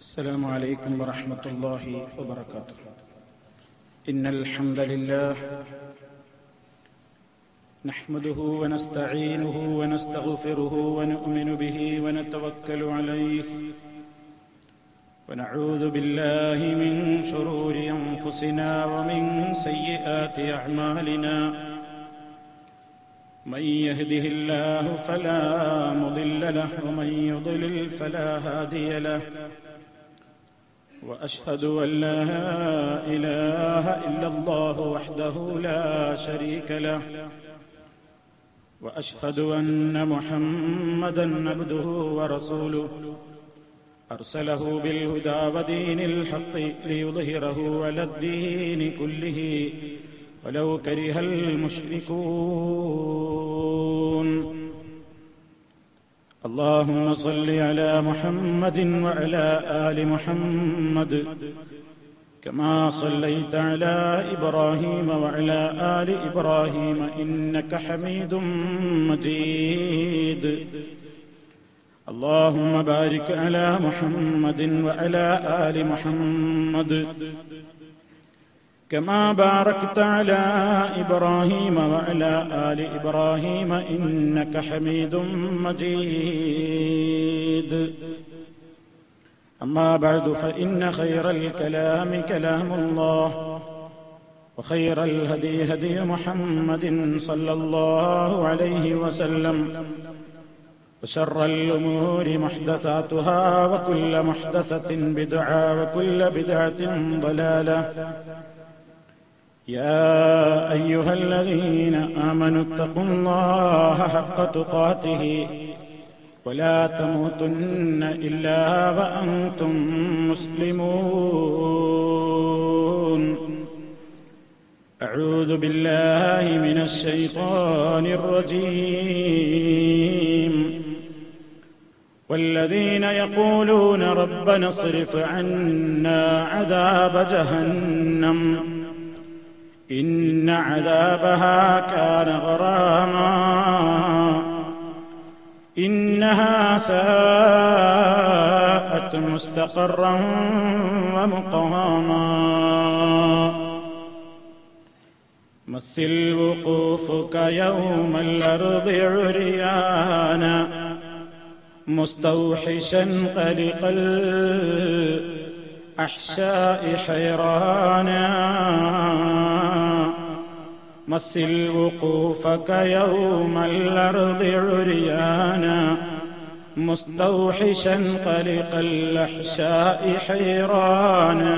السلام عليكم ورحمة الله وبركاته إن الحمد لله نحمده ونستعينه ونستغفره ونؤمن به ونتوكل عليه ونعوذ بالله من شرور أنفسنا ومن سيئات أعمالنا من يهده الله فلا مضل له ومن يضلل فلا هادي له واشهد ان لا اله الا الله وحده لا شريك له واشهد ان محمدا عبده ورسوله ارسله بالهدى ودين الحق ليظهره على الدين كله ولو كره المشركون اللهم صل على محمد وعلى ال محمد كما صليت على ابراهيم وعلى ال ابراهيم انك حميد مجيد اللهم بارك على محمد وعلى ال محمد كما باركت على ابراهيم وعلى ال ابراهيم انك حميد مجيد اما بعد فان خير الكلام كلام الله وخير الهدي هدي محمد صلى الله عليه وسلم وشر الامور محدثاتها وكل محدثه بدعه وكل بدعه ضلاله يا ايها الذين امنوا اتقوا الله حق تقاته ولا تموتن الا وانتم مسلمون اعوذ بالله من الشيطان الرجيم والذين يقولون ربنا اصرف عنا عذاب جهنم إن عذابها كان غراما إنها ساءت مستقرا ومقاما مثل وقوفك يوم الأرض عريانا مستوحشا قلق الأحشاء حيرانا مثل وقوفك يوم الأرض عريانا مستوحشا قلق الأحشاء حيرانا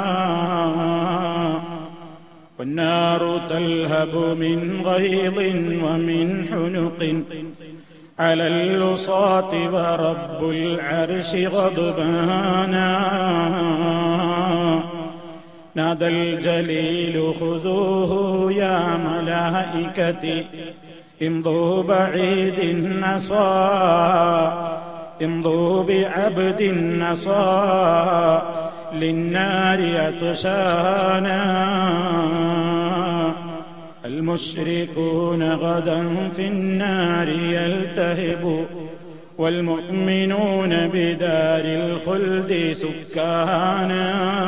والنار تلهب من غيظ ومن حنق على اللصاة ورب العرش غضبانا نادى الجليل خذوه يا ملائكتي امضوا بعيد النصا امضوا بعبد النصا للنار عطشانا المشركون غدا في النار يلتهب والمؤمنون بدار الخلد سكانا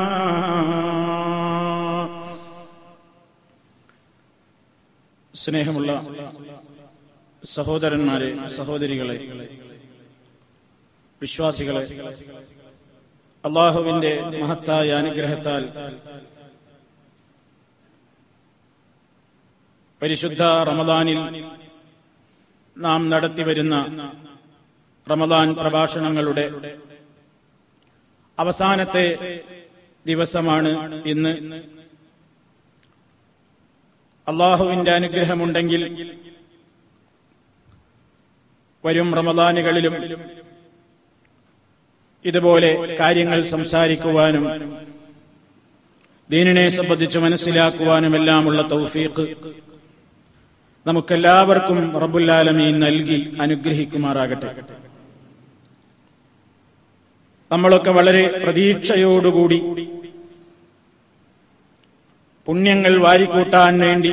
സ്നേഹമുള്ള സഹോദരന്മാരെ സഹോദരികളെ വിശ്വാസികളെ അള്ളാഹുവിന്റെ മഹത്തായ അനുഗ്രഹത്താൽ പരിശുദ്ധ റമദാനിൽ നാം നടത്തിവരുന്ന റമദാൻ പ്രഭാഷണങ്ങളുടെ അവസാനത്തെ ദിവസമാണ് ഇന്ന് അള്ളാഹുവിന്റെ അനുഗ്രഹമുണ്ടെങ്കിൽ വരും റമദാനുകളിലും ഇതുപോലെ കാര്യങ്ങൾ സംസാരിക്കുവാനും ദീനിനെ സംബന്ധിച്ച് മനസ്സിലാക്കുവാനുമെല്ലാമുള്ള തൗഫീഖ് നമുക്കെല്ലാവർക്കും റബുല്ലാലമീൻ നൽകി അനുഗ്രഹിക്കുമാറാകട്ടെ നമ്മളൊക്കെ വളരെ പ്രതീക്ഷയോടുകൂടി പുണ്യങ്ങൾ വാരിക്കൂട്ടാൻ വേണ്ടി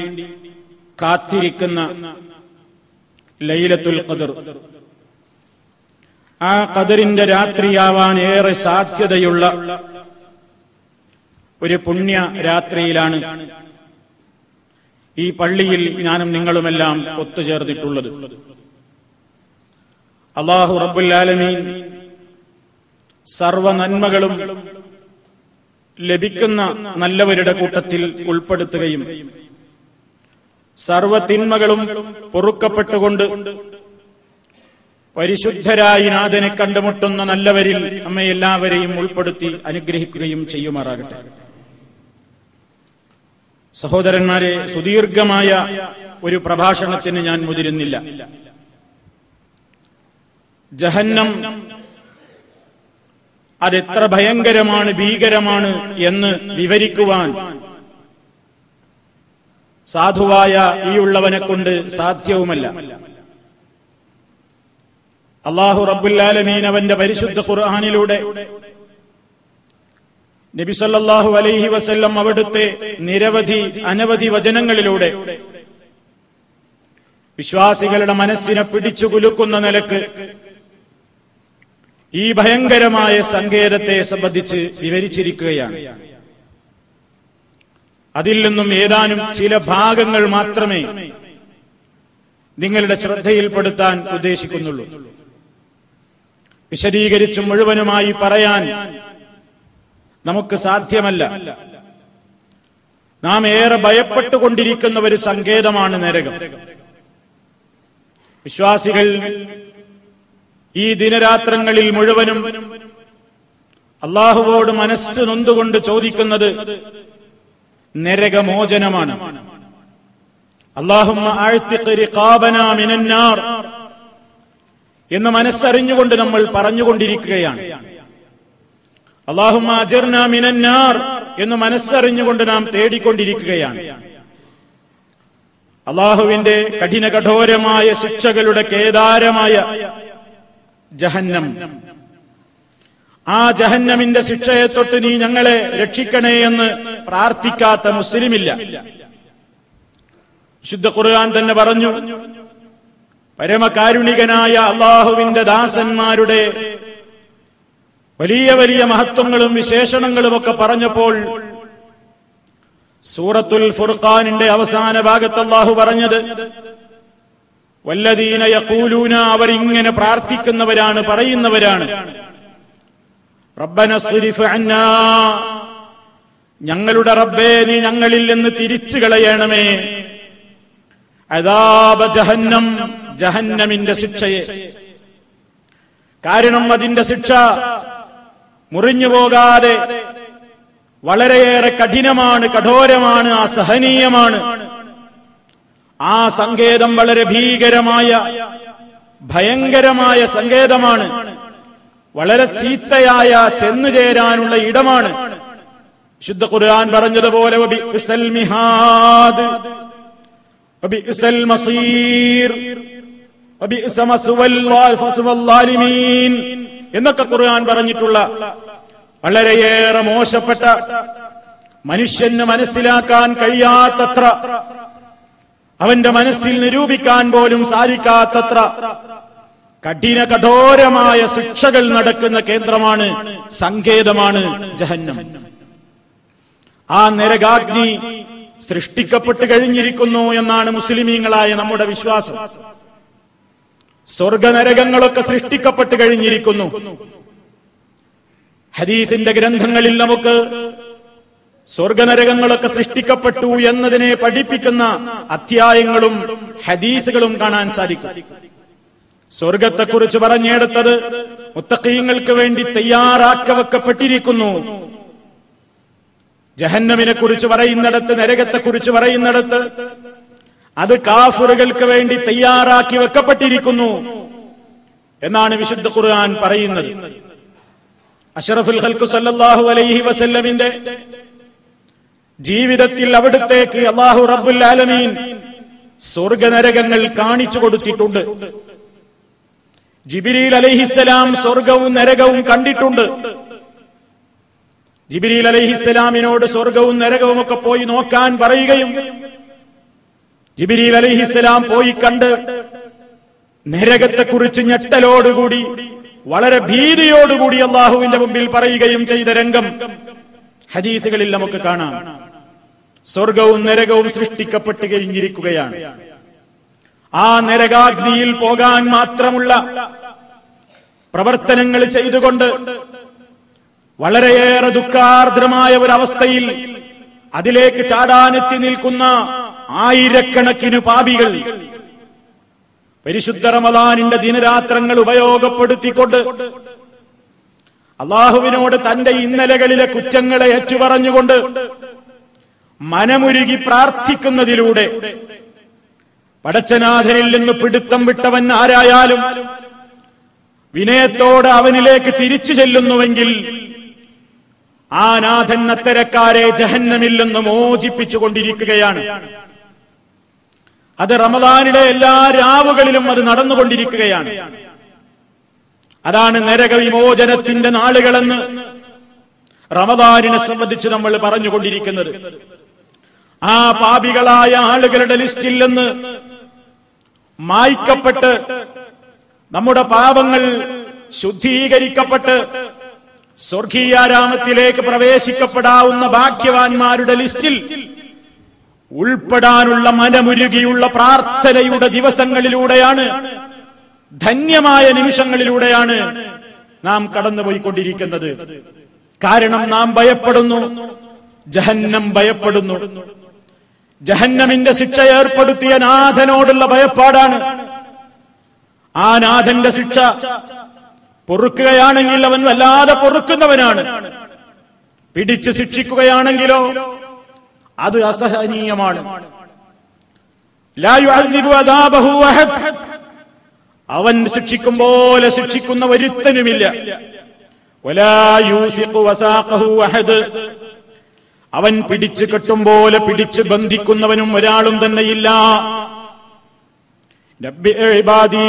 കാത്തിരിക്കുന്ന ലൈലത്തുൽ ഖദർ ആ കതിറിന്റെ രാത്രിയാവാൻ ഏറെ സാധ്യതയുള്ള ഒരു പുണ്യ രാത്രിയിലാണ് ഈ പള്ളിയിൽ ഞാനും നിങ്ങളുമെല്ലാം ഒത്തുചേർന്നിട്ടുള്ളത് അള്ളാഹു റബ്ബുല്ലാലമീൻ സർവ നന്മകളും ലഭിക്കുന്ന നല്ലവരുടെ കൂട്ടത്തിൽ ഉൾപ്പെടുത്തുകയും സർവ തിന്മകളും പൊറുക്കപ്പെട്ടുകൊണ്ട് പരിശുദ്ധരായി നാഥനെ കണ്ടുമുട്ടുന്ന നല്ലവരിൽ നമ്മെ എല്ലാവരെയും ഉൾപ്പെടുത്തി അനുഗ്രഹിക്കുകയും ചെയ്യുമാറാകട്ടെ സഹോദരന്മാരെ സുദീർഘമായ ഒരു പ്രഭാഷണത്തിന് ഞാൻ മുതിരുന്നില്ല ജഹന്നം അതെത്ര ഭയങ്കരമാണ് ഭീകരമാണ് എന്ന് വിവരിക്കുവാൻ സാധുവായ ഈ ഉള്ളവനെ കൊണ്ട് സാധ്യവുമല്ല അള്ളാഹു റബ്ബുല്ലാലമീൻ അവന്റെ പരിശുദ്ധ ഖുർആാനിലൂടെ നബിസല്ലാഹു അലൈഹി വസല്ലം അവിടുത്തെ നിരവധി അനവധി വചനങ്ങളിലൂടെ വിശ്വാസികളുടെ മനസ്സിനെ പിടിച്ചു കുലുക്കുന്ന നിലക്ക് ഈ ഭയങ്കരമായ സങ്കേതത്തെ സംബന്ധിച്ച് വിവരിച്ചിരിക്കുകയാണ് അതിൽ നിന്നും ഏതാനും ചില ഭാഗങ്ങൾ മാത്രമേ നിങ്ങളുടെ ശ്രദ്ധയിൽപ്പെടുത്താൻ ഉദ്ദേശിക്കുന്നുള്ളൂ വിശദീകരിച്ചു മുഴുവനുമായി പറയാൻ നമുക്ക് സാധ്യമല്ല നാം ഏറെ ഭയപ്പെട്ടുകൊണ്ടിരിക്കുന്ന ഒരു സങ്കേതമാണ് നരകം വിശ്വാസികൾ ഈ ദിനരാത്രങ്ങളിൽ മുഴുവനും അള്ളാഹുവോട് മനസ്സ് നൊന്തുകൊണ്ട് ചോദിക്കുന്നത് നരകമോചനമാണ് അള്ളാഹുമ്മ മിനന്നാർ എന്ന് മനസ്സറിഞ്ഞുകൊണ്ട് നമ്മൾ പറഞ്ഞുകൊണ്ടിരിക്കുകയാണ് അള്ളാഹുമ്മ അജർന മിനന്നാർ എന്ന് മനസ്സറിഞ്ഞുകൊണ്ട് നാം തേടിക്കൊണ്ടിരിക്കുകയാണ് അള്ളാഹുവിന്റെ കഠിന കഠോരമായ ശിക്ഷകളുടെ കേദാരമായ ജഹന്നം ആ ജഹന്നമിന്റെ ശിക്ഷയെ തൊട്ട് നീ ഞങ്ങളെ രക്ഷിക്കണേ എന്ന് പ്രാർത്ഥിക്കാത്ത മുസ്ലിമില്ല ശുദ്ധ ഖുർആൻ തന്നെ പറഞ്ഞു പരമകാരുണികനായ അള്ളാഹുവിന്റെ ദാസന്മാരുടെ വലിയ വലിയ മഹത്വങ്ങളും വിശേഷണങ്ങളും ഒക്കെ പറഞ്ഞപ്പോൾ സൂറത്തുൽ ഫുർഖാനിന്റെ അവസാന ഭാഗത്ത് അള്ളാഹു പറഞ്ഞത് വല്ലദീന യഖൂലൂന അവർ ഇങ്ങനെ പ്രാർത്ഥിക്കുന്നവരാണ് പറയുന്നവരാണ് റബ്ബന സ്രിഫ് അന്നാ ഞങ്ങളുടെ റബ്ബേ നീ ഞങ്ങളിൽ നിന്ന് തിരിച്ചു കളയണമേ അതാപ ജഹന്നം ജഹന്നമിന്റെ ശിക്ഷയെ കാരണം അതിന്റെ ശിക്ഷ മുറിഞ്ഞു പോകാതെ വളരെയേറെ കഠിനമാണ് കഠോരമാണ് അസഹനീയമാണ് ആ സങ്കേതം വളരെ ഭീകരമായ ഭയങ്കരമായ സങ്കേതമാണ് വളരെ ചീത്തയായ ചെന്നു ചേരാനുള്ള ഇടമാണ് ശുദ്ധ ഖുർആൻ പറഞ്ഞതുപോലെ വബിഇസൽ മിഹാദ് വബിഇസൽ മസീർ വബിഇസ മസ്വൽ ളാലിമീൻ എന്നൊക്കെ ഖുർആൻ പറഞ്ഞിട്ടുള്ള വളരെയേറെ മോശപ്പെട്ട മനുഷ്യന് മനസ്സിലാക്കാൻ കഴിയാത്തത്ര അവന്റെ മനസ്സിൽ നിരൂപിക്കാൻ പോലും സാധിക്കാത്തത്ര കഠിന കഠോരമായ ശിക്ഷകൾ നടക്കുന്ന കേന്ദ്രമാണ് സങ്കേതമാണ് ജഹന്നം ആ നരകാഗ്നി സൃഷ്ടിക്കപ്പെട്ട് കഴിഞ്ഞിരിക്കുന്നു എന്നാണ് മുസ്ലിമീങ്ങളായ നമ്മുടെ വിശ്വാസം സ്വർഗനരകങ്ങളൊക്കെ സൃഷ്ടിക്കപ്പെട്ട് കഴിഞ്ഞിരിക്കുന്നു ഹദീസിന്റെ ഗ്രന്ഥങ്ങളിൽ നമുക്ക് സ്വർഗനരകങ്ങളൊക്കെ സൃഷ്ടിക്കപ്പെട്ടു എന്നതിനെ പഠിപ്പിക്കുന്ന അധ്യായങ്ങളും ഹദീസുകളും കാണാൻ സാധിക്കും സ്വർഗത്തെക്കുറിച്ച് പറഞ്ഞെടുത്തത് മുത്തക്കീങ്ങൾക്ക് വേണ്ടി തയ്യാറാക്കി വെക്കപ്പെട്ടിരിക്കുന്നു ജഹന്നമിനെ കുറിച്ച് പറയുന്നിടത്ത് നരകത്തെക്കുറിച്ച് പറയുന്നിടത്ത് അത് കാഫുറുകൾക്ക് വേണ്ടി തയ്യാറാക്കി വെക്കപ്പെട്ടിരിക്കുന്നു എന്നാണ് വിശുദ്ധ ഖുർആൻ പറയുന്നത് അഷറഫുൽ ഖൽക്കു സല്ലല്ലാഹു അലൈഹി വസല്ലമിന്റെ ജീവിതത്തിൽ അവിടുത്തേക്ക് അള്ളാഹു റബ്ബുൽ ആലമീൻ സ്വർഗനരകങ്ങൾ കാണിച്ചു കൊടുത്തിട്ടുണ്ട് ജിബിരിൽ അലൈഹിസ്സലാം സ്വർഗവും നരകവും കണ്ടിട്ടുണ്ട് ജിബിരിൽ അലൈഹിസ്സലാമിനോട് സ്വർഗവും നരകവും ഒക്കെ പോയി നോക്കാൻ പറയുകയും ജിബിരിൽ അലൈഹിസ്സലാം പോയി കണ്ട് നരകത്തെക്കുറിച്ച് ഞെട്ടലോടുകൂടി വളരെ ഭീതിയോടുകൂടി അള്ളാഹുവിന്റെ മുമ്പിൽ പറയുകയും ചെയ്ത രംഗം ഹദീസുകളിൽ നമുക്ക് കാണാം സ്വർഗവും നരകവും സൃഷ്ടിക്കപ്പെട്ട് കഴിഞ്ഞിരിക്കുകയാണ് ആ നരകാഗ്നിയിൽ പോകാൻ മാത്രമുള്ള പ്രവർത്തനങ്ങൾ ചെയ്തുകൊണ്ട് വളരെയേറെ ദുഃഖാർദ്രമായ ഒരവസ്ഥയിൽ അതിലേക്ക് ചാടാനെത്തി നിൽക്കുന്ന ആയിരക്കണക്കിന് പാപികൾ പരിശുദ്ധ റമദാനിന്റെ ദിനരാത്രങ്ങൾ ഉപയോഗപ്പെടുത്തിക്കൊണ്ട് അള്ളാഹുവിനോട് തന്റെ ഇന്നലകളിലെ കുറ്റങ്ങളെ ഏറ്റുപറഞ്ഞുകൊണ്ട് മനമുരുകി പ്രാർത്ഥിക്കുന്നതിലൂടെ പടച്ചനാഥനിൽ നിന്ന് പിടുത്തം വിട്ടവൻ ആരായാലും വിനയത്തോടെ അവനിലേക്ക് തിരിച്ചു ചെല്ലുന്നുവെങ്കിൽ ആ നാഥൻ അത്തരക്കാരെ ജഹന്നമിൽ നിന്ന് മോചിപ്പിച്ചുകൊണ്ടിരിക്കുകയാണ് അത് റമദാനിലെ എല്ലാ രാവുകളിലും അത് നടന്നുകൊണ്ടിരിക്കുകയാണ് അതാണ് നരക വിമോചനത്തിന്റെ നാളുകളെന്ന് റമദാനിനെ സംബന്ധിച്ച് നമ്മൾ പറഞ്ഞുകൊണ്ടിരിക്കുന്നത് ആ പാപികളായ ആളുകളുടെ ലിസ്റ്റിൽ നിന്ന് മായ്ക്കപ്പെട്ട് നമ്മുടെ പാപങ്ങൾ ശുദ്ധീകരിക്കപ്പെട്ട് സ്വർഗീയാരാമത്തിലേക്ക് പ്രവേശിക്കപ്പെടാവുന്ന ഭാഗ്യവാന്മാരുടെ ലിസ്റ്റിൽ ഉൾപ്പെടാനുള്ള മനമുരുകിയുള്ള പ്രാർത്ഥനയുടെ ദിവസങ്ങളിലൂടെയാണ് ധന്യമായ നിമിഷങ്ങളിലൂടെയാണ് നാം കടന്നുപോയിക്കൊണ്ടിരിക്കുന്നത് കാരണം നാം ഭയപ്പെടുന്നു ജഹന്നം ഭയപ്പെടുന്നു ജഹന്നമിന്റെ ശിക്ഷ ഏർപ്പെടുത്തിയ നാഥനോടുള്ള ഭയപ്പാടാണ് ആ നാഥന്റെ ശിക്ഷ പൊറുക്കുകയാണെങ്കിൽ അവൻ വല്ലാതെ പൊറുക്കുന്നവനാണ് പിടിച്ച് ശിക്ഷിക്കുകയാണെങ്കിലോ അത് അസഹനീയമാണ് ലാ യുഅദ്ദിബു അദാബഹു അഹദ്. അവൻ ശിക്ഷിക്കും പോലെ ശിക്ഷിക്കുന്ന ഒരുത്തനുമില്ല വലാ യൂസിഖു വസാഖഹു അഹദ്. അവൻ പിടിച്ചു കെട്ടും പോലെ പിടിച്ച് ബന്ധിക്കുന്നവനും ഒരാളും തന്നെയില്ല നബ്ബി ഇബാദീ.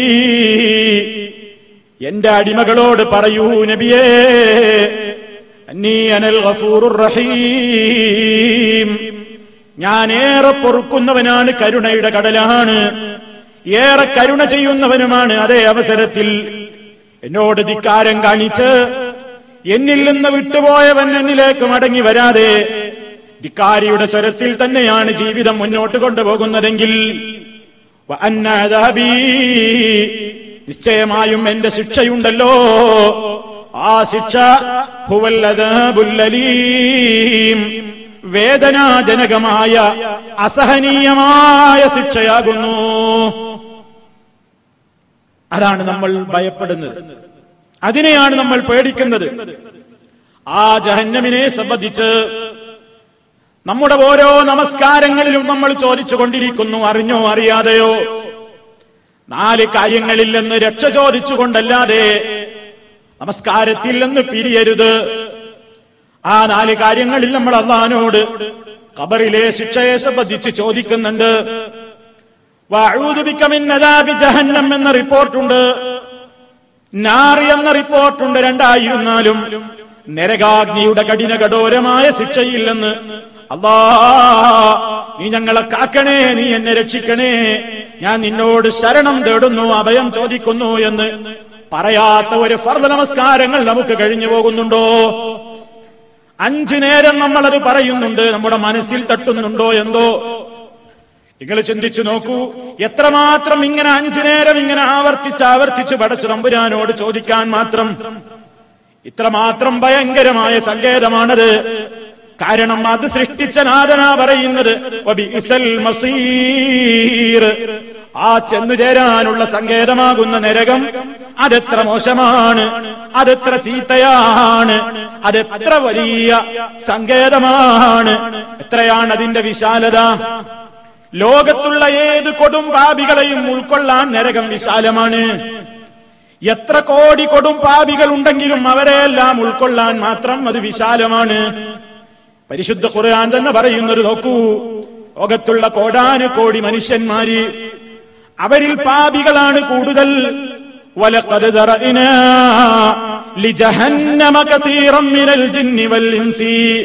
എന്റെ അടിമകളോട് പറയൂ നബിയേ അന്നീ അനൽ ഗഫൂറുർ റഹീം ഞാൻ ഏറെ പൊറുക്കുന്നവനാണ് കരുണയുടെ കടലാണ് ഏറെ കരുണ ചെയ്യുന്നവനുമാണ് അതേ അവസരത്തിൽ എന്നോട് ധിക്കാരം കാണിച്ച് എന്നിൽ നിന്ന് വിട്ടുപോയവൻ എന്നിലേക്ക് മടങ്ങി വരാതെ ധിക്കാരിയുടെ സ്വരത്തിൽ തന്നെയാണ് ജീവിതം മുന്നോട്ട് കൊണ്ടുപോകുന്നതെങ്കിൽ വഅന്ന അദാബീ. നിശ്ചയമായും എന്റെ ശിക്ഷയുണ്ടല്ലോ ആ ശിക്ഷ ഹുവൽ അദാബുൽ അലീം. വേദനാജനകമായ അസഹനീയമായ ശിക്ഷയാകുന്നു അതാണ് നമ്മൾ ഭയപ്പെടുന്നത് അതിനെയാണ് നമ്മൾ പേടിക്കുന്നത് ആ ജഹന്നമിനെ സംബന്ധിച്ച് നമ്മുടെ ഓരോ നമസ്കാരങ്ങളിലും നമ്മൾ ചോദിച്ചു കൊണ്ടിരിക്കുന്നു അറിഞ്ഞോ അറിയാതെയോ നാല് കാര്യങ്ങളിൽ നിന്ന് രക്ഷ ചോദിച്ചുകൊണ്ടല്ലാതെ നമസ്കാരത്തിൽ നിന്ന് പിരിയരുത് ആ നാല് കാര്യങ്ങളിൽ നമ്മൾ അള്ളഹാനോട് ഖബറിലെ ശിക്ഷയെ സംബന്ധിച്ച് ചോദിക്കുന്നുണ്ട് വഅഊദു ബിക മിൻ അദാബി ജഹന്നം എന്ന റിപ്പോർട്ടുണ്ട് നാറി എന്ന റിപ്പോർട്ടുണ്ട് രണ്ടായിരുന്നാലും നരകാഗ്നിയുടെ കഠിന കഠോരമായ ശിക്ഷയിൽ നിന്ന് അല്ലാ നീ ഞങ്ങളെ കാക്കണേ നീ എന്നെ രക്ഷിക്കണേ ഞാൻ നിന്നോട് ശരണം തേടുന്നു അഭയം ചോദിക്കുന്നു എന്ന് പറയാത്ത ഒരു ഫർദ നമസ്കാരങ്ങൾ നമുക്ക് കഴിഞ്ഞു പോകുന്നുണ്ടോ അഞ്ചു നേരം നമ്മളത് പറയുന്നുണ്ട് നമ്മുടെ മനസ്സിൽ തട്ടുന്നുണ്ടോ എന്തോ നിങ്ങൾ ചിന്തിച്ചു നോക്കൂ എത്രമാത്രം ഇങ്ങനെ അഞ്ചു നേരം ഇങ്ങനെ ആവർത്തിച്ച് ആവർത്തിച്ച് പടച്ചു തമ്പുരാനോട് ചോദിക്കാൻ മാത്രം ഇത്രമാത്രം ഭയങ്കരമായ സങ്കേതമാണത് കാരണം അത് സൃഷ്ടിച്ച നാഥനാ പറയുന്നത് വബിഇസൽ മസീർ. ആ ചെന്നു ചേരാനുള്ള സങ്കേതമാകുന്ന നരകം അതെത്ര മോശമാണ് അതെത്ര ചീത്തയാണ് അതെത്ര വലിയ സങ്കേതമാണ് എത്രയാണ് അതിന്റെ വിശാലത ലോകത്തുള്ള ഏത് കൊടും പാപികളെയും ഉൾക്കൊള്ളാൻ നരകം വിശാലമാണ് എത്ര കോടി കൊടും പാപികൾ ഉണ്ടെങ്കിലും അവരെയെല്ലാം ഉൾക്കൊള്ളാൻ മാത്രം അത് വിശാലമാണ് പരിശുദ്ധ ഖുർആൻ തന്നെ പറയുന്നത് നോക്കൂ ലോകത്തുള്ള കോടാനു കോടി മനുഷ്യന്മാര് അവരിൽ പാപികളാണ് കൂടുതൽ وَلَقَدْ ذَرَأْنَا لِجَهَنَّمَ كَثِيرًا مِنَ الْجِنِّ وَالْإِنسِ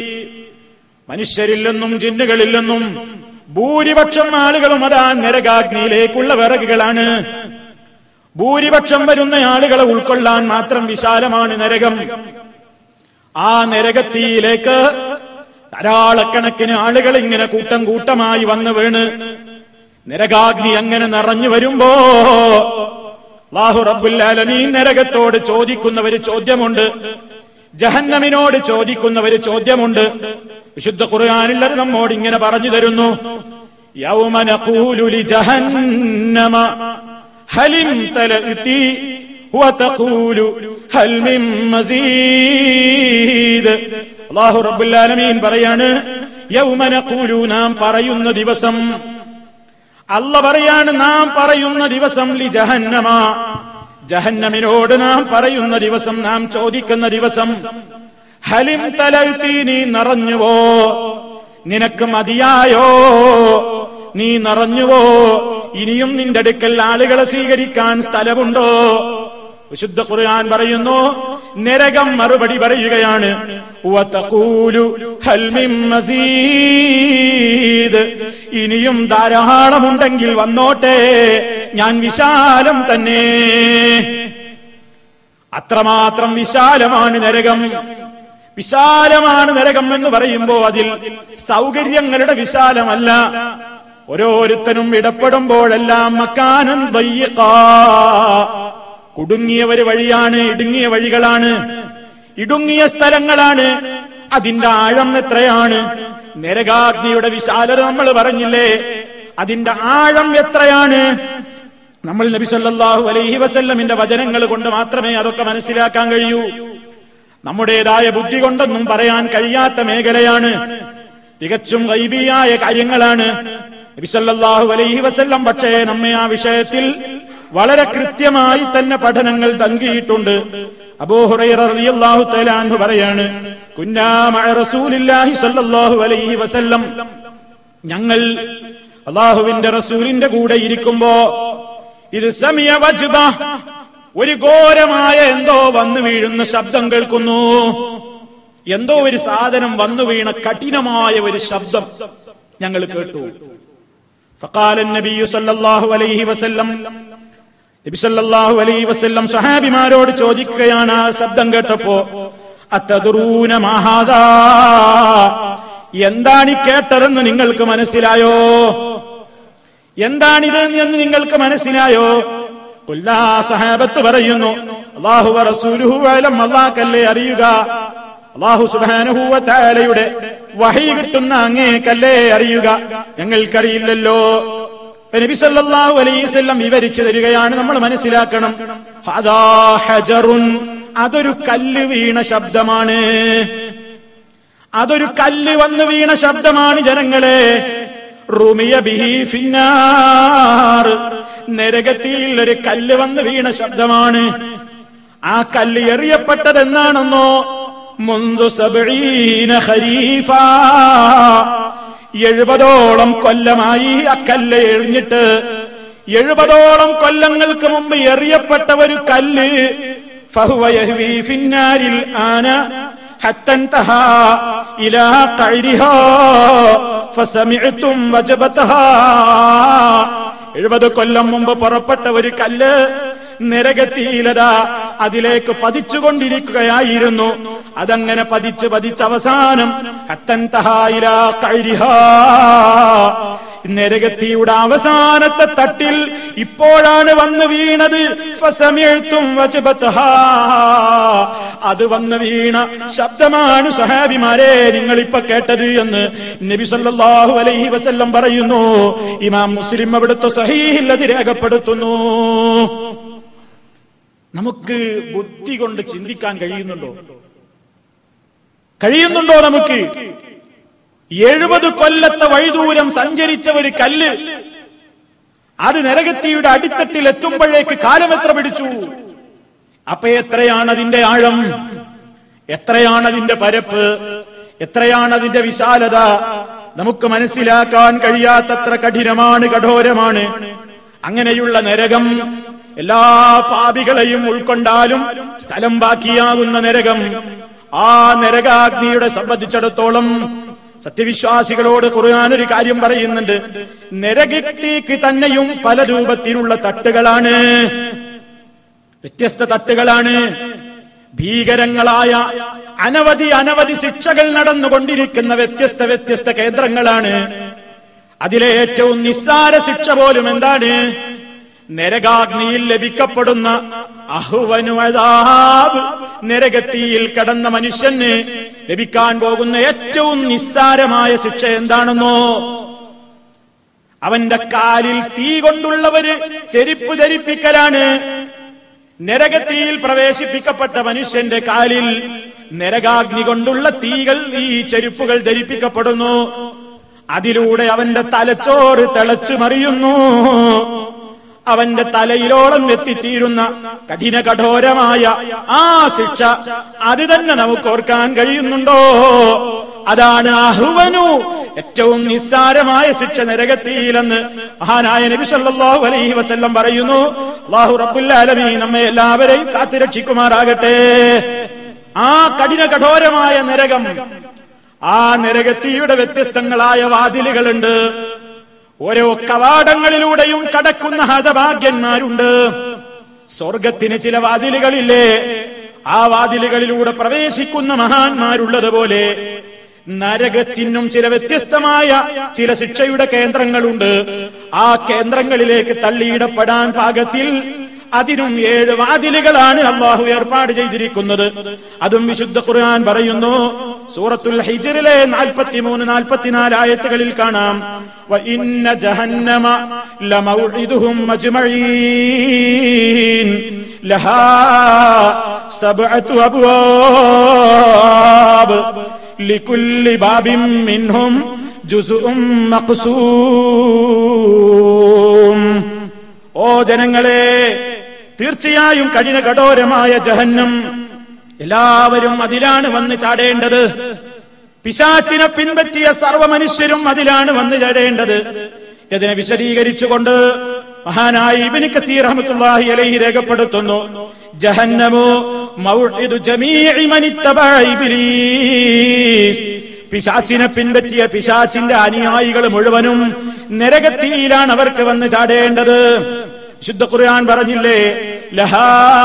മനുഷ്യരിൽ നിന്നും ജിന്നുകളിൽ നിന്നും ഭൂരിപക്ഷം ആളുകളും അതാ നരകാഗ്നിയിലേക്കുള്ള വിറകുകളാണ് ഭൂരിപക്ഷം വരുന്ന ആളുകളെ ഉൾക്കൊള്ളാൻ മാത്രം വിശാലമാണ് നരകം ആ നരകത്തിയിലേക്ക് ധാരാളക്കണക്കിന് ആളുകൾ ഇങ്ങനെ കൂട്ടം കൂട്ടമായി വന്നു വീണ് നരകാഗ്നി അങ്ങനെ നിറഞ്ഞു വരുമ്പോ അല്ലാഹു റബ്ബുൽ ആലമീൻ നരകത്തോട് ചോദിക്കുന്ന ഒരു ചോദ്യമുണ്ട് ജഹന്നമിനോട് ചോദിക്കുന്ന ഒരു ചോദ്യമുണ്ട് വിശുദ്ധ ഖുർആനിൽ അത് നമ്മോട് ഇങ്ങനെ പറഞ്ഞു തരുന്നു യൗമ നഖൂലു ലി ജഹന്നമ ഹലിം തലഅതി വതഖൂലു ഹൽ മിൻ മസീദ് അല്ലാഹു റബ്ബുൽ ആലമീൻ പറയാണ് യൗമ നഖൂലു നാം പറയുന്ന ദിവസം അല്ല പറയാണ് നാം പറയുന്ന ദിവസം ലി ജഹന്നമ ജഹന്നമിനോട് നാം പറയുന്ന ദിവസം നാം ചോദിക്കുന്ന ദിവസം ഹലിം തലഴ്ത്തി നീ നിറഞ്ഞുവോ നിനക്ക് മതിയായോ നീ നിറഞ്ഞുവോ ഇനിയും നിന്റെ അടുക്കൽ ആളുകളെ സ്വീകരിക്കാൻ സ്ഥലമുണ്ടോ വിശുദ്ധ ഖുർആൻ പറയുന്നു നരകം മറുപടി പറയുകയാണ് വതഖൂലു ഹൽ മിൻ മസീദ് ഇനിയും ധാരാളമുണ്ടെങ്കിൽ വന്നോട്ടെ ഞാൻ വിശാലം തന്നെ അത്രമാത്രം വിശാലമാണ് നരകം വിശാലമാണ് നരകം എന്ന് പറയുമ്പോ അതിൽ സൗകര്യങ്ങളുടെ വിശാലമല്ല ഓരോരുത്തരും ഇടപെടുമ്പോഴെല്ലാം മക്കാനം ദയ്യിഖാ. കുടുങ്ങിയ ഒരു വഴിയാണ് ഇടുങ്ങിയ വഴികളാണ് ഇടുങ്ങിയ സ്ഥലങ്ങളാണ് അതിന്റെ ആഴം എത്രയാണ് നരകാഗ്നിയുടെ വിശാലത നമ്മൾ പറഞ്ഞില്ലേ അതിന്റെ ആഴം എത്രയാണ് നമ്മൾ നബി സല്ലല്ലാഹു അലൈഹി വസല്ലമിന്റെ വചനങ്ങൾ കൊണ്ട് മാത്രമേ അതൊക്കെ മനസ്സിലാക്കാൻ കഴിയൂ നമ്മുടേതായ ബുദ്ധി കൊണ്ടൊന്നും പറയാൻ കഴിയാത്ത മേഖലയാണ് തികച്ചും ഗൈബിയായ കാര്യങ്ങളാണ് നബി സല്ലല്ലാഹു അലൈഹി വസല്ലം പക്ഷേ നമ്മെ ആ വിഷയത്തിൽ വളരെ കൃത്യമായി തന്നെ പഠനങ്ങൾ തങ്കിയിട്ടുണ്ട് അബൂഹുറൈറ റളിയല്ലാഹു തആല അൻഹു പറയാണ് കുന്നാ മഅ റസൂലില്ലാഹി സല്ലല്ലാഹു അലൈഹി വസല്ലം ഞങ്ങൾ അള്ളാഹുവിന്റെ റസൂലിന്റെ കൂടെ ഇരിക്കുമ്പോ ഇത് സമയ വജ്ബ ഒരു ഘോരമായ എന്തോ വന്നു വീഴുന്ന ശബ്ദം കേൾക്കുന്നു എന്തോ ഒരു സാധനം വന്നു വീണ കഠിനമായ ഒരു ശബ്ദം ഞങ്ങൾ കേട്ടു ഫഖാല നബിയു സല്ലല്ലാഹു അലൈഹി വസല്ലം നബി സല്ലല്ലാഹു അലൈഹി വസല്ലം സഹാബിമാരോട് ചോദിക്കുകയാണ് ആ ശബ്ദം കേട്ടപ്പോ അത്തദ്റൂന മഹാദാ എന്താണ് ഈ കേട്ടതെന്ന് നിങ്ങൾക്ക് മനസ്സിലായോ എന്താണിത് എന്ന് നിങ്ങൾക്ക് മനസ്സിലായോ കൊല്ലാ സഹാബത്ത് പറയുന്നു അള്ളാഹു റസൂലുഹു അലം അള്ളാഹ്ക്കല്ലേ അറിയുക അള്ളാഹു സുബാനുഹൂവ താലയുടെ വഹി കിട്ടുന്ന അങ്ങേക്കല്ലേ അറിയുക ഞങ്ങൾക്കറിയില്ലല്ലോ നബി സല്ലല്ലാഹു അലൈഹി വസല്ലം വിവരിച്ചു തരികയാണ് നമ്മൾ മനസ്സിലാക്കണം ഹദാ ഹജറുൻ അതൊരു കല്ല് വീണ ശബ്ദമാണ് അതൊരു കല്ല് വന്ന് വീണ ശബ്ദമാണ് ജനങ്ങളെ റുമിയ ബിഹി ഫിന്നാർ നരകത്തിയിൽ ഒരു കല്ല് വന്ന് വീണ ശബ്ദമാണ് ആ കല്ല് എറിയപ്പെട്ടത് എന്നാണെന്നോ മുന്തു സബീന ഖരീഫ എഴുപതോളം കൊല്ലമായി ആ കല്ല് എറിഞ്ഞിട്ട് എഴുപതോളം കൊല്ലങ്ങൾക്ക് മുമ്പ് എറിയപ്പെട്ട ഒരു കല്ല് ഫഹുവ യഹ്വി ഫിന്നാരിൽ ആന حتى انتهى إلى قعرها فسمعتم وجبتها എഴുപത് കൊല്ലം മുമ്പ് പുറപ്പെട്ട ഒരു കല്ല് നരകത്തിയിലത അതിലേക്ക് പതിച്ചുകൊണ്ടിരിക്കുകയായിരുന്നു അതങ്ങനെ പതിച്ച് പതിച്ച് അവസാനം ഹത്തൻ തഹായില കഴിഹാ നരകത്തിയുടെ അവസാനത്തെ തട്ടിൽ ഇപ്പോഴാണ് വന്ന് വീണത് ഫസമിഴ്ത്തും വജബത്ഹാ. അത് വന്ന് വീണ ശബ്ദമാണ് സഹാബിമാരെ നിങ്ങൾ ഇപ്പൊ കേട്ടത് എന്ന് നബി സല്ലല്ലാഹു അലൈഹി വസല്ലം പറയുന്നു ഇമാം മുസ്ലിം അവിടുത്തെ സഹീഹിൽ അത് രേഖപ്പെടുത്തുന്നു നമുക്ക് ബുദ്ധി കൊണ്ട് ചിന്തിക്കാൻ കഴിയുന്നുണ്ടോ കഴിയുന്നുണ്ടോ നമുക്ക് എഴുപത് കൊല്ലത്തെ വഴിദൂരം സഞ്ചരിച്ച ഒരു കല്ല് അത് നരകത്തിയുടെ അടിത്തട്ടിൽ എത്തുമ്പോഴേക്ക് കാലം എത്ര പിടിച്ചു അപ്പൊ എത്രയാണ് അതിന്റെ ആഴം എത്രയാണ് അതിന്റെ പരപ്പ് എത്രയാണ് അതിന്റെ വിശാലത നമുക്ക് മനസ്സിലാക്കാൻ കഴിയാത്തത്ര കഠിനമാണ് കഠോരമാണ് അങ്ങനെയുള്ള നരകം എല്ലാ പാപികളെയും ഉൾക്കൊണ്ടാലും സ്ഥലം ബാക്കിയാകുന്ന നരകം ആ നരകാഗ്നിയുടെ സംബന്ധിച്ചിടത്തോളം സത്യവിശ്വാസികളോട് ഖുർആൻ ഒരു കാര്യം പറയുന്നുണ്ട് നരകത്തിക്ക് തന്നെയും പല രൂപത്തിലുള്ള തട്ടുകളാണ് വ്യത്യസ്ത തട്ടുകളാണ് ഭീകരങ്ങളായ അനവധി അനവധി ശിക്ഷകൾ നടന്നുകൊണ്ടിരിക്കുന്ന വ്യത്യസ്ത വ്യത്യസ്ത കേന്ദ്രങ്ങളാണ് അതിലെ ഏറ്റവും നിസ്സാര ശിക്ഷ പോലും എന്താണ് നരകാഗ്നിയിൽ ലഭിക്കപ്പെടുന്ന അഹുവനു അദാബ് നരകത്തിയിൽ കടന്ന മനുഷ്യന് ലഭിക്കാൻ പോകുന്ന ഏറ്റവും നിസ്സാരമായ ശിക്ഷ എന്താണെന്നോ അവന്റെ കാലിൽ തീ കൊണ്ടുള്ളവര് ചെരുപ്പ് ധരിപ്പിക്കലാണ് നരകത്തിയിൽ പ്രവേശിപ്പിക്കപ്പെട്ട മനുഷ്യന്റെ കാലിൽ നരകാഗ്നി കൊണ്ടുള്ള തീകൾ ഈ ചെരുപ്പുകൾ ധരിപ്പിക്കപ്പെടുന്നു അതിലൂടെ അവന്റെ തലച്ചോറ് തിളച്ചു മറിയുന്നു അവന്റെ തലയിലോളം എത്തിച്ചീരുന്ന കഠിന കഠോരമായ ആ ശിക്ഷ അത് തന്നെ നമുക്ക് ഓർക്കാൻ കഴിയുന്നുണ്ടോ അതാണ് അഹുവനു ഏറ്റവും നിസ്സാരമായ ശിക്ഷ നരകത്തിയിലെന്ന് മഹാനായ നബി സല്ലല്ലാഹു അലൈഹി വസല്ലം പറയുന്നു അല്ലാഹു റബ്ബുൽ ആലമീൻ നമ്മെ എല്ലാവരെയും കാത്തുരക്ഷിക്കുമാറാകട്ടെ ആ കഠിന കഠോരമായ നരകം ആ നരകത്തിയുടെ വ്യത്യസ്തങ്ങളായ വാതിലുകളുണ്ട് ഓരോ കവാടങ്ങളിലൂടെയും കടക്കുന്ന ഹതഭാഗ്യന്മാരുണ്ട് സ്വർഗത്തിന് ചില വാതിലുകളില്ലേ ആ വാതിലുകളിലൂടെ പ്രവേശിക്കുന്ന മഹാന്മാരുള്ളതുപോലെ നരകത്തിനും ചില വ്യത്യസ്തമായ ചില ശിക്ഷയുടെ കേന്ദ്രങ്ങളുണ്ട് ആ കേന്ദ്രങ്ങളിലേക്ക് തള്ളിയിടപ്പെടാൻ പാകത്തിൽ അതിനും ഏഴ് വാതിലുകളാണ് അള്ളാഹു ഏർപ്പാട് ചെയ്തിരിക്കുന്നത് അതും വിശുദ്ധ ഖുർആൻ പറയുന്നു സൂറത്തുൽ ഹിജറിലെ നാൽപ്പത്തിമൂന്ന് നാൽപ്പത്തിനാല് ആയത്തുകളിൽ കാണാം വ ഇന്ന ജഹന്നമ ലമൗഇദുഹും അജ്മഈൻ ലഹാ സബ്അതു അബ്വാബ് ലികുല്ലി ബാബിൻ മിൻഹും ജുസുഉം മഖ്സൂം ഓ ജനങ്ങളെ തീർച്ചയായും കഠിന കഠോരമായ ജഹന്നം എല്ലാവരും അതിലാണ് വന്ന് ചാടേണ്ടത് പിശാച്ചിനെ പിൻപറ്റിയ സർവ മനുഷ്യരും അതിലാണ് വന്ന് ചാടേണ്ടത് ഇതിനെ വിശദീകരിച്ചുകൊണ്ട് മഹാനായ ഇബിന് കസീർ റഹ്മത്തുള്ളാഹി അലൈഹി രേഖപ്പെടുത്തുന്നു ജഹന്നമു മൗഇദു ജമീഇ മൻ ഇത്തബഅ ഇബ്ലീസ് പിശാച്ചിനെ പിൻപറ്റിയ പിശാച്ചിന്റെ അനുയായികൾ മുഴുവനും നരകത്തിയിലാണ് അവർക്ക് വന്ന് ചാടേണ്ടത് ശുദ്ധ ഖുർആൻ പറഞ്ഞില്ലേ ലഹാ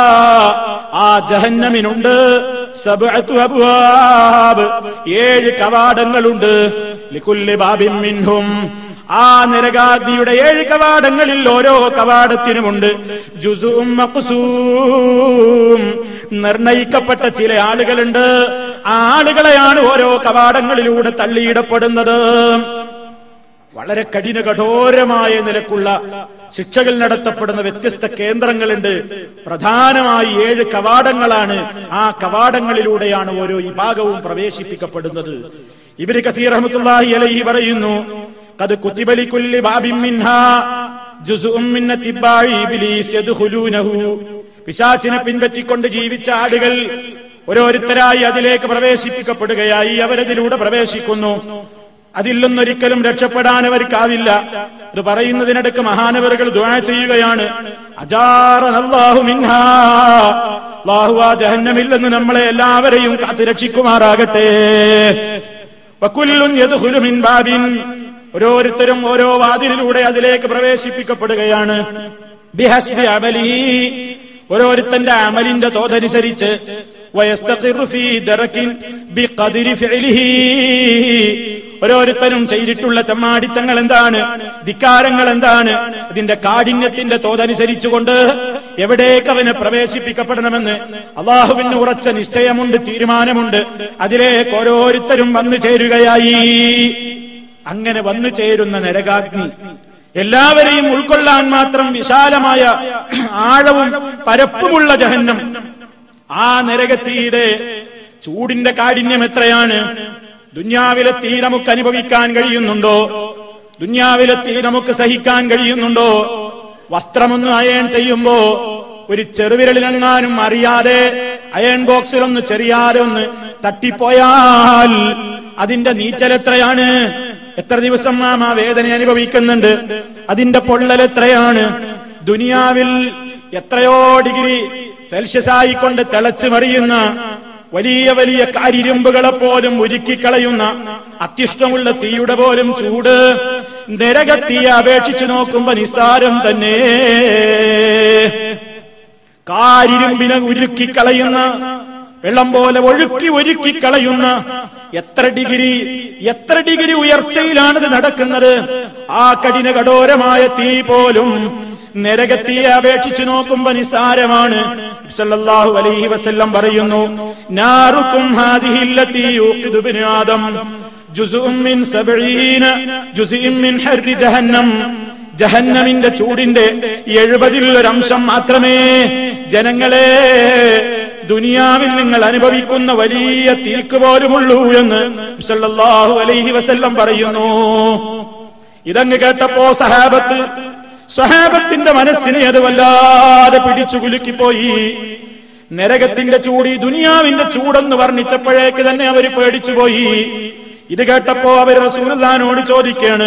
ആ ജഹന്നമിനുണ്ട് സബ്അത്തു അബ്വാബ് ഏഴ് കവാടങ്ങളുണ്ട് ലികുല്ലി ബാബിൻ മിൻഹും ആ നരകാഗ്നിയുടെ ഏഴ് കവാടങ്ങളിൽ ഓരോ കവാടത്തിനുമുണ്ട് ജുസും മഖ്സൂം നിർണയിക്കപ്പെട്ട ചില ആളുകളുണ്ട് ആ ആളുകളെയാണ് ഓരോ കവാടങ്ങളിലൂടെ തള്ളിയിടപ്പെടുന്നത് വളരെ കഠിന കഠോരമായ നിലക്കുള്ള ശിക്ഷകൾ നടത്തപ്പെടുന്ന വ്യത്യസ്ത കേന്ദ്രങ്ങളുണ്ട് പ്രധാനമായി ഏഴ് കവാടങ്ങളാണ് ആ കവാടങ്ങളിലൂടെയാണ് ഓരോ വിഭാഗവും പ്രവേശിപ്പിക്കപ്പെടുന്നത് ഇവര് കസീർ റഹ്മത്തുള്ളാഹി അലൈഹി പറയുന്നു കത് കുത്തിബലി കുല്ലി ബാബിൻ മിൻഹാ ജുസുഉം മിൻ തിബാഇ ഇബ്ലീസ് യദ്ഖുലൂനഹു പിശാചിനെ പിൻപറ്റിക്കൊണ്ട് ജീവിച്ച ആളുകൾ ഓരോരുത്തരായി അതിലേക്ക് പ്രവേശിപ്പിക്കപ്പെടുകയായി അവരതിലൂടെ പ്രവേശിക്കുന്നു അതിൽ നിന്നൊരിക്കലും രക്ഷപ്പെടാൻ അവർക്കാവില്ല ഇത് പറയുന്നതിനിടക്ക് മഹാനവറുകൾ ദുആ ചെയ്യുകയാണ് അജാറനല്ലാഹു മിൻഹാ അല്ലാഹു ആ ജഹന്നമില്ലെന്ന് നമ്മളെ എല്ലാവരെയും കാത്തു രക്ഷിക്കുമാറാകട്ടെ വകുല്ലുൻ യദ്ഖുലു മിൻ ബാബിൻ ഓരോരുത്തരും ഓരോ വാതിലിലൂടെ അതിലേക്ക് പ്രവേശിപ്പിക്കപ്പെടുകയാണ് ബിഹസ്ബി അമലിഹി ഓരോരുത്തന്റെ അമലിന്റെ തോതനുസരിച്ച് വയസ്തഖിറു ഫീ ദറകിൻ ബിഖദ്രി ഫിഅലിഹി ഓരോരുത്തരും ചെയ്തിട്ടുള്ള തെമ്മാടിത്തങ്ങൾ എന്താണ് ധിക്കാരങ്ങൾ എന്താണ് ഇതിന്റെ കാഠിന്യത്തിന്റെ തോതനുസരിച്ചുകൊണ്ട് എവിടേക്ക് അവനെ പ്രവേശിപ്പിക്കപ്പെടണമെന്ന് അള്ളാഹുവിന് ഉറച്ച നിശ്ചയമുണ്ട് തീരുമാനമുണ്ട് അതിലേക്ക് ഓരോരുത്തരും വന്നു ചേരുകയായി അങ്ങനെ വന്നു ചേരുന്ന നരകാഗ്നി എല്ലാവരെയും ഉൾക്കൊള്ളാൻ മാത്രം വിശാലമായ ആഴവും പരപ്പുമുള്ള ജഹന്നം ആ നരകത്തീയുടെ ചൂടിന്റെ കാഠിന്യം എത്രയാണ് ദുന്യാവിലെ തീ നമുക്ക് അനുഭവിക്കാൻ കഴിയുന്നുണ്ടോ ദുന്യാവിലെ തീ നമുക്ക് സഹിക്കാൻ കഴിയുന്നുണ്ടോ വസ്ത്രമൊന്ന് അയൺ ചെയ്യുമ്പോ ഒരു ചെറുവിരലിനെങ്ങാനും അറിയാതെ അയൺ ബോക്സിലൊന്ന് ചെറിയാതെ ഒന്ന് തട്ടിപ്പോയാൽ അതിന്റെ നീറ്റൽ എത്രയാണ് എത്ര ദിവസം നാം ആ വേദന അനുഭവിക്കുന്നുണ്ട് അതിന്റെ പൊള്ളൽ എത്രയാണ് ദുനിയാവിൽ എത്രയോ ഡിഗ്രി സെൽഷ്യസ് ആയിക്കൊണ്ട് തിളച്ചു മറിയുന്ന വലിയ വലിയ കാരിരുമ്പുകളെ പോലും ഉരുക്കിക്കളയുന്ന അത്യുഷ്ടമുള്ള തീയുടെ പോലും ചൂട് നരകത്തീയെ അപേക്ഷിച്ചു നോക്കുമ്പോ നിസ്സാരം തന്നെ കാരിരുമ്പിനെ ഉരുക്കിക്കളയുന്ന വെള്ളം പോലെ ഒഴുക്കി ഒരുക്കി കളയുന്ന എത്ര ഡിഗ്രി എത്ര ഡിഗ്രി ഉയർച്ചയിലാണിത് നടക്കുന്നത് ആ കഠിന കഠോരമായ തീ പോലും നരകത്തിയെ അപേക്ഷിച്ചു നോക്കുമ്പോ നിസാരമാണ് സല്ലല്ലാഹു അലൈഹി വസല്ലം പറയുന്നു നാറുക്കും ഹാദിഹി അല്ലതി യൂഖിദു ബിൻ ആദം ജുസുഉം മിൻ സബഈന ജുസുഇൻ മിൻ ഹർരി ജഹന്നം ജഹന്നമിന്റെ ചൂടിന്റെ എഴുപതിൽ ഒരംശം മാത്രമേ ജനങ്ങളെ ദുനിയാവിൽ നിങ്ങൾ അനുഭവിക്കുന്ന വലിയ തീക്ക് പോലുമുള്ളൂ എന്ന് സല്ലല്ലാഹു അലൈഹി വസല്ലം പറയുന്നു ഇതങ്ങ് കേട്ടപ്പോ സഹാബത്ത് സഹാബത്തിന്റെ മനസ്സിനെ അത് വല്ലാതെ പിടിച്ചു കുലുക്കിപ്പോയി നരകത്തിന്റെ ചൂട് ഈ ദുനിയാവിന്റെ ചൂടെന്ന് വർണ്ണിച്ചപ്പോഴേക്ക് തന്നെ അവർ പേടിച്ചുപോയി ഇത് കേട്ടപ്പോ അവർ റസൂൽസാനോട് ചോദിക്കാണ്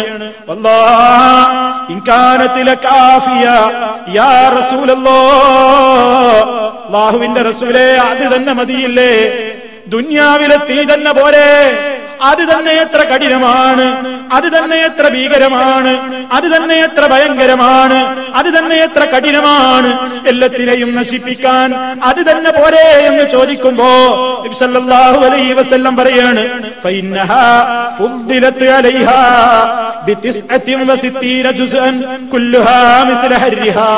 ഇൻകാനത്തിലെ കാഫിയ യാ റസൂലല്ലോ അള്ളാഹുവിന്റെ റസൂലെ അത് തന്നെ മതിയില്ലേ ദുന്യാവിലെ തീ തന്നെ പോരെ അത് തന്നെ എത്ര കഠിനമാണ് അത് തന്നെ എത്ര ഭീകരമാണ് അത് തന്നെ എത്ര ഭയങ്കരമാണ് അത് തന്നെ എത്ര കഠിനമാണ് എല്ലാത്തിനെയും നശിപ്പിക്കാൻ അത് തന്നെ പോരെ എന്ന് ചോദിക്കുമ്പോ നബി സല്ലല്ലാഹു അലൈഹി വസല്ലം പറയാണ് ഫഇന്നഹാ ഫുദ്ദിലത്ത് അലൈഹാ ബിതിസ്അത്തിൻ വസിത്തീന ജുസ്അൻ കുല്ലുഹാ മിസ്ല ഹർരിഹാ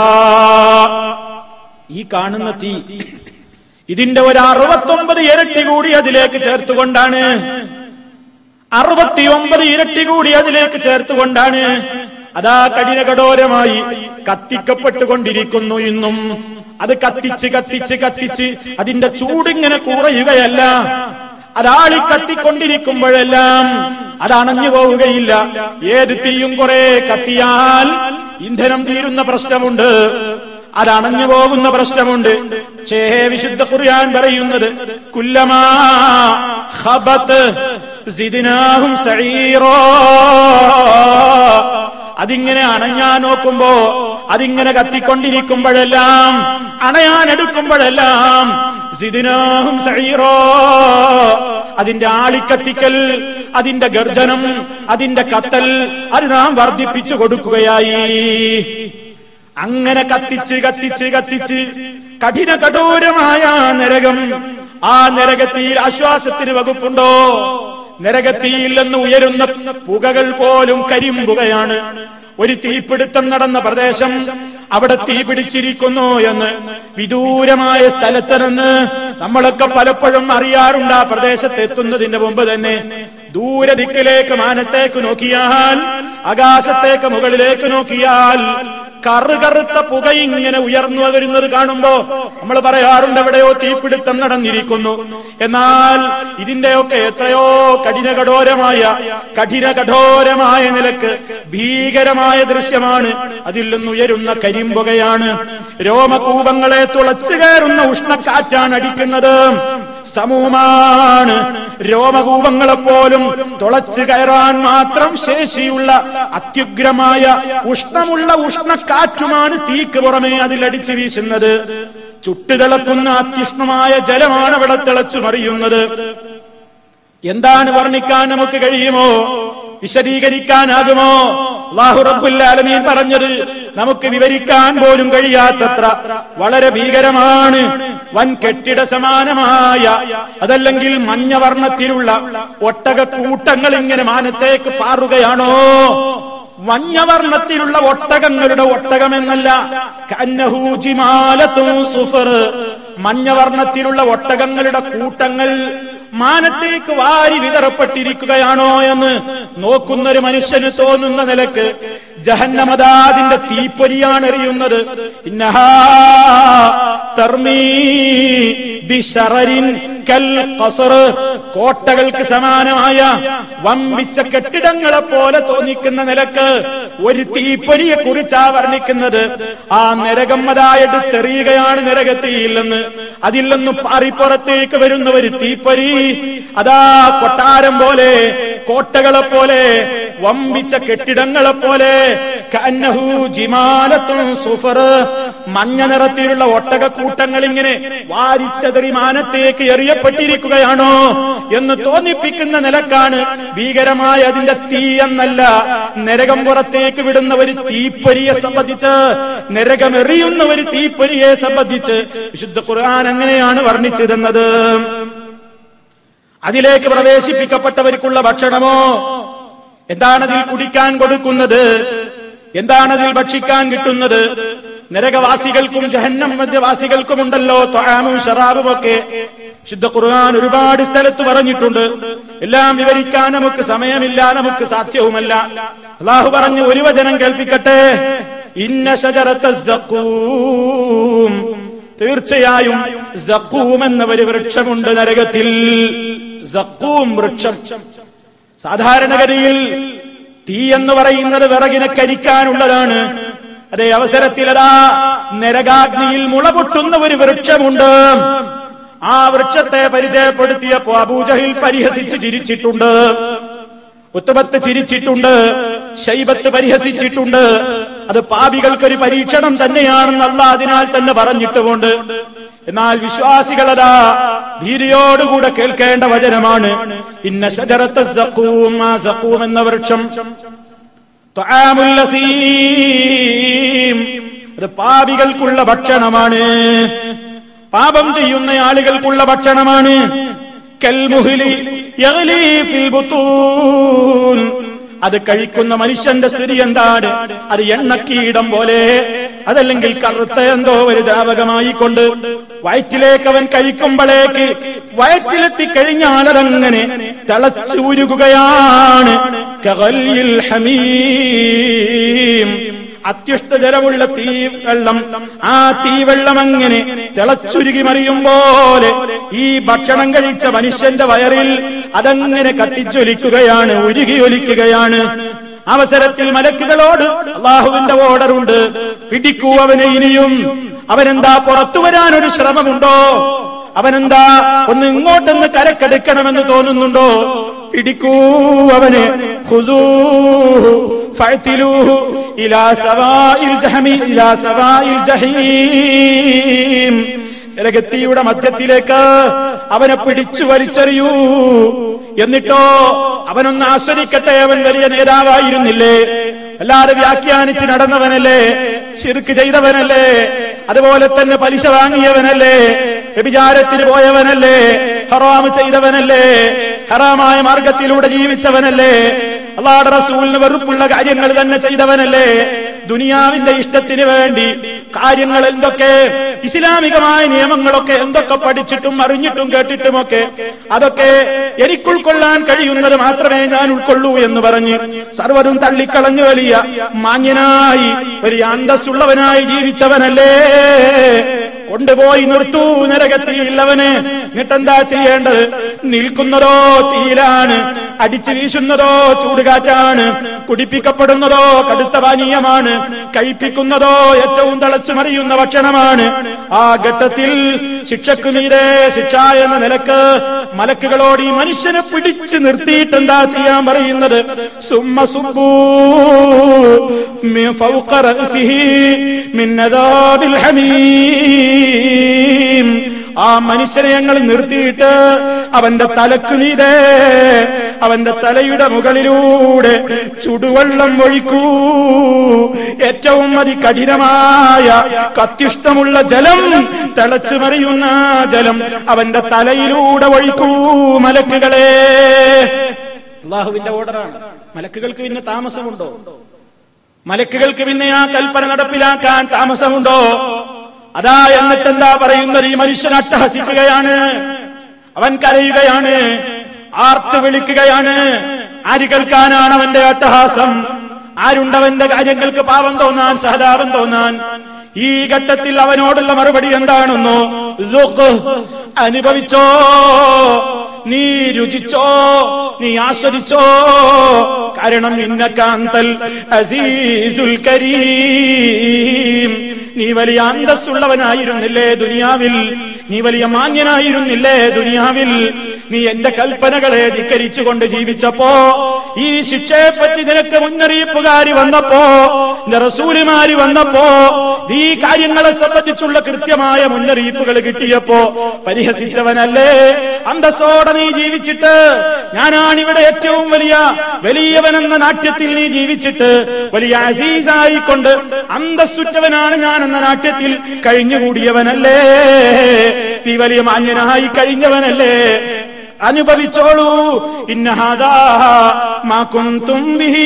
ഈ കാണുന്ന തീ ഇതിന്റെ ഒരു അറുപത്തൊമ്പത് ഇരട്ടി കൂടി അതിലേക്ക് ചേർത്തുകൊണ്ടാണ് അറുപത്തിയൊമ്പത് ഇരട്ടി കൂടി അതിലേക്ക് ചേർത്തുകൊണ്ടാണ് അതാ കഠിന കഠോരമായി കത്തിക്കപ്പെട്ടുകൊണ്ടിരിക്കുന്നു ഇന്നും അത് കത്തിച്ച് കത്തിച്ച് കത്തിച്ച് അതിന്റെ ചൂടിങ്ങനെ കുറയുകയല്ല അതാളി കത്തിക്കൊണ്ടിരിക്കുമ്പോഴെല്ലാം അത് അണഞ്ഞു പോവുകയില്ല ഏത് തീയും കുറെ കത്തിയാൽ ഇന്ധനം തീരുന്ന പ്രശ്നമുണ്ട് അത് അണഞ്ഞു പോകുന്ന പ്രശ്നമുണ്ട് ഷേ വിശുദ്ധ ഖുർആൻ പറയുന്നത് കുല്ലമാ ഖബത്ത് സിദിനാഹും സഈറോ അതിങ്ങനെ അണഞ്ഞാൻ നോക്കുമ്പോ അതിങ്ങനെ കത്തിക്കൊണ്ടിരിക്കുമ്പോഴെല്ലാം അണയാൻ എടുക്കുമ്പോഴെല്ലാം സിദിനാഹും സഈറോ അതിന്റെ ആളിക്കത്തിക്കൽ അതിന്റെ ഗർജനം അതിന്റെ കത്തൽ അത് നാം വർദ്ധിപ്പിച്ചു കൊടുക്കുകയായി അങ്ങനെ കത്തിച്ച് കത്തിച്ച് കത്തിച്ച് കഠിന കഠോരമായ നരകം ആ നരകത്തിൽ ആശ്വാസത്തിന് വകുപ്പുണ്ടോ നരകത്തിയിൽ നിന്ന് ഉയരുന്ന പുകകൾ പോലും കരിമ്പുകയാണ് ഒരു തീപിടുത്തം നടന്ന പ്രദേശം അവിടെ തീ പിടിച്ചിരിക്കുന്നു എന്ന് വിദൂരമായ സ്ഥലത്ത് നിന്ന് നമ്മളൊക്കെ പലപ്പോഴും അറിയാറുണ്ട് ആ പ്രദേശത്ത് എത്തുന്നതിന്റെ മുമ്പ് തന്നെ ദൂരദിക്കിലേക്ക് മാനത്തേക്ക് നോക്കിയാൽ ആകാശത്തേക്ക് മുകളിലേക്ക് നോക്കിയാൽ കറുകറുത്ത പുക ഇങ്ങനെ ഉയർന്നു വരുന്നത് കാണുമ്പോ നമ്മൾ പറയാറുണ്ട് എവിടെയോ തീപിടുത്തം നടന്നിരിക്കുന്നു എന്നാൽ ഇതിന്റെയൊക്കെ എത്രയോ കഠിന കഠോരമായ കഠിന കഠോരമായ നിലക്ക് ഭീകരമായ ദൃശ്യമാണ് അതിൽ നിന്നുയരുന്ന കരിമ്പുകയാണ് രോമകൂപങ്ങളെ തുളച്ചു കയറുന്ന ഉഷ്ണക്കാറ്റാണ് അടിക്കുന്നത് സമൂഹമാണ് രോമകൂപങ്ങളെപ്പോലും തുളച്ചു കയറാൻ മാത്രം ശേഷിയുള്ള അത്യുഗ്രമായ ഉഷ്ണമുള്ള ഉഷ്ണക്കാറ്റുമാണ് തീക്ക് പുറമേ അതിലടിച്ചു വീശുന്നത് ചുട്ടുതിളക്കുന്ന അത്യുഷ്ണമായ ജലമാണ് അവിടെ തിളച്ചു മറിയുന്നത് എന്താണ് വർണ്ണിക്കാൻ നമുക്ക് കഴിയുമോ വിശദീകരിക്കാനാകുമോ അള്ളാഹു റബ്ബുൽ ആലമീൻ പറഞ്ഞത് നമുക്ക് വിവരിക്കാൻ പോലും കഴിയാത്തത്ര വളരെ ഭീകരമാണ് വൻ കെട്ടിട സമാനമായ അതല്ലെങ്കിൽ മഞ്ഞവർണ്ണത്തിലുള്ള ഒട്ടക കൂട്ടങ്ങൾ ഇങ്ങനെ മാനത്തേക്ക് പാറുകയാണോ മഞ്ഞവർണ്ണത്തിലുള്ള ഒട്ടകങ്ങളുടെ ഒട്ടകമെന്നല്ല കന്നഹൂജിമാലത്തും സുഫർ മഞ്ഞവർണ്ണത്തിലുള്ള ഒട്ടകങ്ങളുടെ കൂട്ടങ്ങൾ മാനത്തേക്ക് വാരി വിതറപ്പെട്ടിരിക്കുകയാണോ എന്ന് നോക്കുന്നൊരു മനുഷ്യന് തോന്നുന്ന നിലക്ക് ജഹന്നമദാദിന്റെ തീപ്പൊരിയാണ് എറിയുന്നത് ഇന്നഹാ തർമീ ബിശറരിൻ കൽ ഖസർ കോട്ടകൾക്ക് സമാനമായ വമ്പിച്ച കെട്ടിടങ്ങളെ പോലെ തോന്നിക്കുന്ന നിലക്ക് ഒരു തീപ്പൊരിയെ കുറിച്ചാ വർണ്ണിക്കുന്നത് ആ നരകം അതായെടുത്തെറിയുകയാണ് നരകത്തിയില്ലെന്ന് അതിൽ നിന്ന് പാറിപ്പുറത്തേക്ക് വരുന്ന ഒരു തീപ്പൊരി അതാ കൊട്ടാരം പോലെ കോട്ടകളെ പോലെ വമ്പിച്ച കെട്ടിടങ്ങളെ പോലെ കന്നഹു ജിമാലത്തും സുഫർ മഞ്ഞ നിറത്തിലുള്ള ഒട്ടകക്കൂട്ടങ്ങൾ ഇങ്ങനെ വാരിച്ചതറി മാനത്തേക്ക് എറിയപ്പെട്ടിരിക്കുകയാണോ എന്ന് തോന്നിപ്പിക്കുന്ന നിലക്കാണ് ഭീകരമായ അതിന്റെ തീ എന്നല്ല നരകം പുറത്തേക്ക് വിടുന്ന ഒരു തീപ്പൊരിയെ സംബന്ധിച്ച് നരകമെറിയുന്ന ഒരു തീപ്പൊരിയെ സംബന്ധിച്ച് വിശുദ്ധ ഖുർആൻ അങ്ങനെയാണ് വർണ്ണിച്ചിരുന്നത് അതിലേക്ക് പ്രവേശിപ്പിക്കപ്പെട്ടവർക്കുള്ള ഭക്ഷണമോ എന്താണതിൽ കുടിക്കാൻ കൊടുക്കുന്നത് എന്താണതിൽ ഭക്ഷിക്കാൻ കിട്ടുന്നത് നരകവാസികൾക്കും ജഹന്നം മധ്യവാസികൾക്കും ഉണ്ടല്ലോ ത്വആമും ഷറാബും ഒക്കെ ശുദ്ധ ഖുർആൻ ഒരുപാട് സ്ഥലത്ത് പറഞ്ഞിട്ടുണ്ട് എല്ലാം വിവരിക്കാൻ നമുക്ക് സമയമില്ല നമുക്ക് സാധ്യവുമല്ല അള്ളാഹു പറഞ്ഞു ഒരു വചനം കേൾപ്പിക്കട്ടെ ഇന്ന ശജറത്ത സഖൂം തീർച്ചയായും സഖൂം എന്ന ഒരു വൃക്ഷമുണ്ട് നരകത്തിൽ സഖൂം വൃക്ഷം സാധാരണഗതിയിൽ തീ എന്ന് പറയുന്നത് വിറകിനെ കരിക്കാനുള്ളതാണ് അതേ അവസരത്തിലതാ നരകാഗ്നിയിൽ മുളപൊട്ടുന്ന ഒരു വൃക്ഷമുണ്ട് ആ വൃക്ഷത്തെ പരിചയപ്പെടുത്തിയപ്പോ അബൂജഹിൽ പരിഹസിച്ച് ചിരിച്ചിട്ടുണ്ട് ഉത്തമത്ത് ചിരിച്ചിട്ടുണ്ട് ശൈബത്ത് പരിഹസിച്ചിട്ടുണ്ട് അത് പാപികൾക്കൊരു പരീക്ഷണം തന്നെയാണെന്ന് അല്ല അതിനാൽ തന്നെ പറഞ്ഞിട്ടുമുണ്ട് എന്നാൽ വിശ്വാസികളതാ ഭീതിയോടുകൂടെ കേൾക്കേണ്ട വചനമാണ് ഇന്ന ശജറത്ത സഖൂം ആ സഖൂം എന്ന വൃക്ഷം ത്വആമുൽ ലസീം. അത് പാപികൾക്കുള്ള ഭക്ഷണമാണ് പാപം ചെയ്യുന്ന ആളുകൾക്കുള്ള ഭക്ഷണമാണ് കൽമുഹ്ലി യഗ്ലി ഫിൽ ബുത്തൂൻ. അത് കഴിക്കുന്ന മനുഷ്യന്റെ സ്ഥിതി എന്താണ് അത് എണ്ണക്കീടം പോലെ അതല്ലെങ്കിൽ കറുത്ത എന്തോ ഒരു ദ്രാവകമായി കൊണ്ട് വയറ്റിലേക്ക് അവൻ കഴിക്കുമ്പോഴേക്ക് വയറ്റിലെത്തി കഴിഞ്ഞാൽ അതങ്ങനെ തിളച്ചൂരുകയാണ് കഗല്യിൽ ഹമീം അത്യുഷ്ടജലമുള്ള തീ വെള്ളം ആ തീവെള്ളം അങ്ങനെ തിളച്ചുരുകി മറിയും പോലെ ഈ ഭക്ഷണം കഴിച്ച മനുഷ്യന്റെ വയറിൽ അതങ്ങനെ കത്തിച്ചൊലിക്കുകയാണ് ഉരുകി ഒലിക്കുകയാണ് അവസരത്തിൽ മലക്കുകളോട് അള്ളാഹുവിന്റെ ഓർഡറുണ്ട് പിടിക്കൂ അവനെ ഇനിയും അവനെന്താ പുറത്തു വരാൻ ഒരു ശ്രമമുണ്ടോ അവനെന്താ ഒന്ന് ഇങ്ങോട്ടൊന്ന് കരക്കെടുക്കണമെന്ന് തോന്നുന്നുണ്ടോ പിടിക്കൂ അവനെ ഖുദൂഹു ഫഅ്തിലൂഹു ഇലാ സവാഇൽ ജഹമി ഇലാ സവാഇൽ ജഹീം നരകത്തിയുടെ മധ്യത്തിലേക്ക് അവനെ പിടിച്ചു വലിച്ചെറിയൂ എന്നിട്ടോ അവനൊന്ന് ആസ്വദിക്കട്ടെ അവൻ വലിയ നേതാവായിരുന്നില്ലേ അല്ലാതെ വ്യാഖ്യാനിച്ച് നടന്നവനല്ലേ ശിർക്ക് ചെയ്തവനല്ലേ അതുപോലെ തന്നെ പലിശ വാങ്ങിയവനല്ലേ വ്യഭിചാരത്തിന് പോയവനല്ലേ ഹറാമ് ചെയ്തവനല്ലേ ഹറാമായ മാർഗത്തിലൂടെ ജീവിച്ചവനല്ലേ അള്ളാഹുടെ റസൂലിന് വെറുപ്പുള്ള കാര്യങ്ങൾ തന്നെ ചെയ്തവനല്ലേ ദുനിയാവിന്റെ ഇഷ്ടത്തിന് വേണ്ടി കാര്യങ്ങൾ എന്തൊക്കെ ഇസ്ലാമികമായ നിയമങ്ങളൊക്കെ എന്തൊക്കെ പഠിച്ചിട്ടും അറിഞ്ഞിട്ടും കേട്ടിട്ടുമൊക്കെ അതൊക്കെ എനിക്കുൾക്കൊള്ളാൻ കഴിയുന്നത് മാത്രമേ ഞാൻ ഉൾക്കൊള്ളൂ എന്ന് പറഞ്ഞ് സർവ്വതും തള്ളിക്കളഞ്ഞു വലിയ മാന്യനായി വലിയ അന്തസ്സുള്ളവനായി ജീവിച്ചവനല്ലേ കൊണ്ടുപോയി നിർത്തൂ നരകത്തിയില്ലവന് എന്നിട്ടെന്താ ചെയ്യേണ്ടത് നിൽക്കുന്നതോ തീയിലാണ് അടിച്ചു വീശുന്നതോ ചൂടുകാറ്റാണ് കുടിപ്പിക്കപ്പെടുന്നതോ കടുത്ത പാനീയമാണ് കഴിപ്പിക്കുന്നതോ ഏറ്റവും തിളച്ചു മറിയുന്ന ഭക്ഷണമാണ് ആ ഘട്ടത്തിൽ ശിക്ഷക്കു മീരെ ശിക്ഷ എന്ന നിലക്ക് മലക്കുകളോട് ഈ മനുഷ്യനെ പിടിച്ചു നിർത്തിയിട്ട് എന്താ ചെയ്യാൻ പറയുന്നത് സുമ്മ സുബ്ബൂ മിൻ ഫൗഖ റഅസിഹി മിൻ അദാബിൽ ഹമീം ആ മനുഷ്യനെ ഞങ്ങൾ നിർത്തിയിട്ട് അവന്റെ തലക്കു മീതെ അവന്റെ തലയുടെ മുകളിലൂടെ ചുടുവെള്ളം ഒഴിക്കൂ ഏറ്റവും അതികഠിനമായ കത്തിഷ്ടമുള്ള ജലം തിളച്ചു മറിയുന്ന ജലം അവന്റെ തലയിലൂടെ ഒഴിക്കൂ മലക്കുകളെ അള്ളാഹുവിന്റെ ഓർഡറാണ് മലക്കുകൾക്ക് പിന്നെ താമസമുണ്ടോ മലക്കുകൾക്ക് പിന്നെ ആ കൽപ്പന നടപ്പിലാക്കാൻ താമസമുണ്ടോ അതാ എന്നിട്ട് എന്താ പറയുന്നത് ഈ മനുഷ്യൻ അട്ടഹസിക്കുകയാണ് അവൻ കരയുകയാണ് ആർത്തു വിളിക്കുകയാണ് ആര് കേൾക്കാനാണ് അവന്റെ അട്ടഹാസം ആരുണ്ടവന്റെ കാര്യങ്ങൾക്ക് പാപം തോന്നാൻ സഹതാപം തോന്നാൻ ഈ ഘട്ടത്തിൽ അവനോടുള്ള മറുപടി എന്താണെന്നോ ലുഖ്, അനുഭവിച്ചോ നീ രുചിച്ചോ നീ ആസ്വദിച്ചോ കാരണം ഇന്നക്കാന്തൽ അസീസുൽ കരീം നീ വലിയ അന്തസ്സുള്ളവനായിരുന്നില്ലേ ദുനിയാവിൽ നീ വലിയ മാന്യനായിരുന്നില്ലേ ദുനിയാവിൽ നീ എന്റെ കൽപ്പനകളെ ധിക്കരിച്ചുകൊണ്ട് ജീവിച്ചപ്പോ ഈ ശിക്ഷയെ പറ്റി നിനക്ക് മുന്നറിയിപ്പുകാരി വന്നപ്പോ നിന്റെ റസൂലുമാരി വന്നപ്പോ ഈ കാര്യങ്ങളെ സംബന്ധിച്ചുള്ള കൃത്യമായ മുന്നറിയിപ്പുകൾ കിട്ടിയപ്പോ പരിഹസിച്ചവനല്ലേ അന്തസ്സോടെ നീ ജീവിച്ചിട്ട് ഞാനാണ് ഇവിടെ ഏറ്റവും വലിയ വലിയവനെന്ന നാട്യത്തിൽ നീ ജീവിച്ചിട്ട് വലിയ അസീസായിക്കൊണ്ട് അന്തസ്സുറ്റവനാണ് ഞാൻ എന്ന നാട്യത്തിൽ കഴിഞ്ഞുകൂടിയവനല്ലേ നീ വലിയ മാന്യനായി കഴിഞ്ഞവനല്ലേ അനുഭവിച്ചോളൂ ഇന്നഹാദാ മാ കുന്തും ബിഹി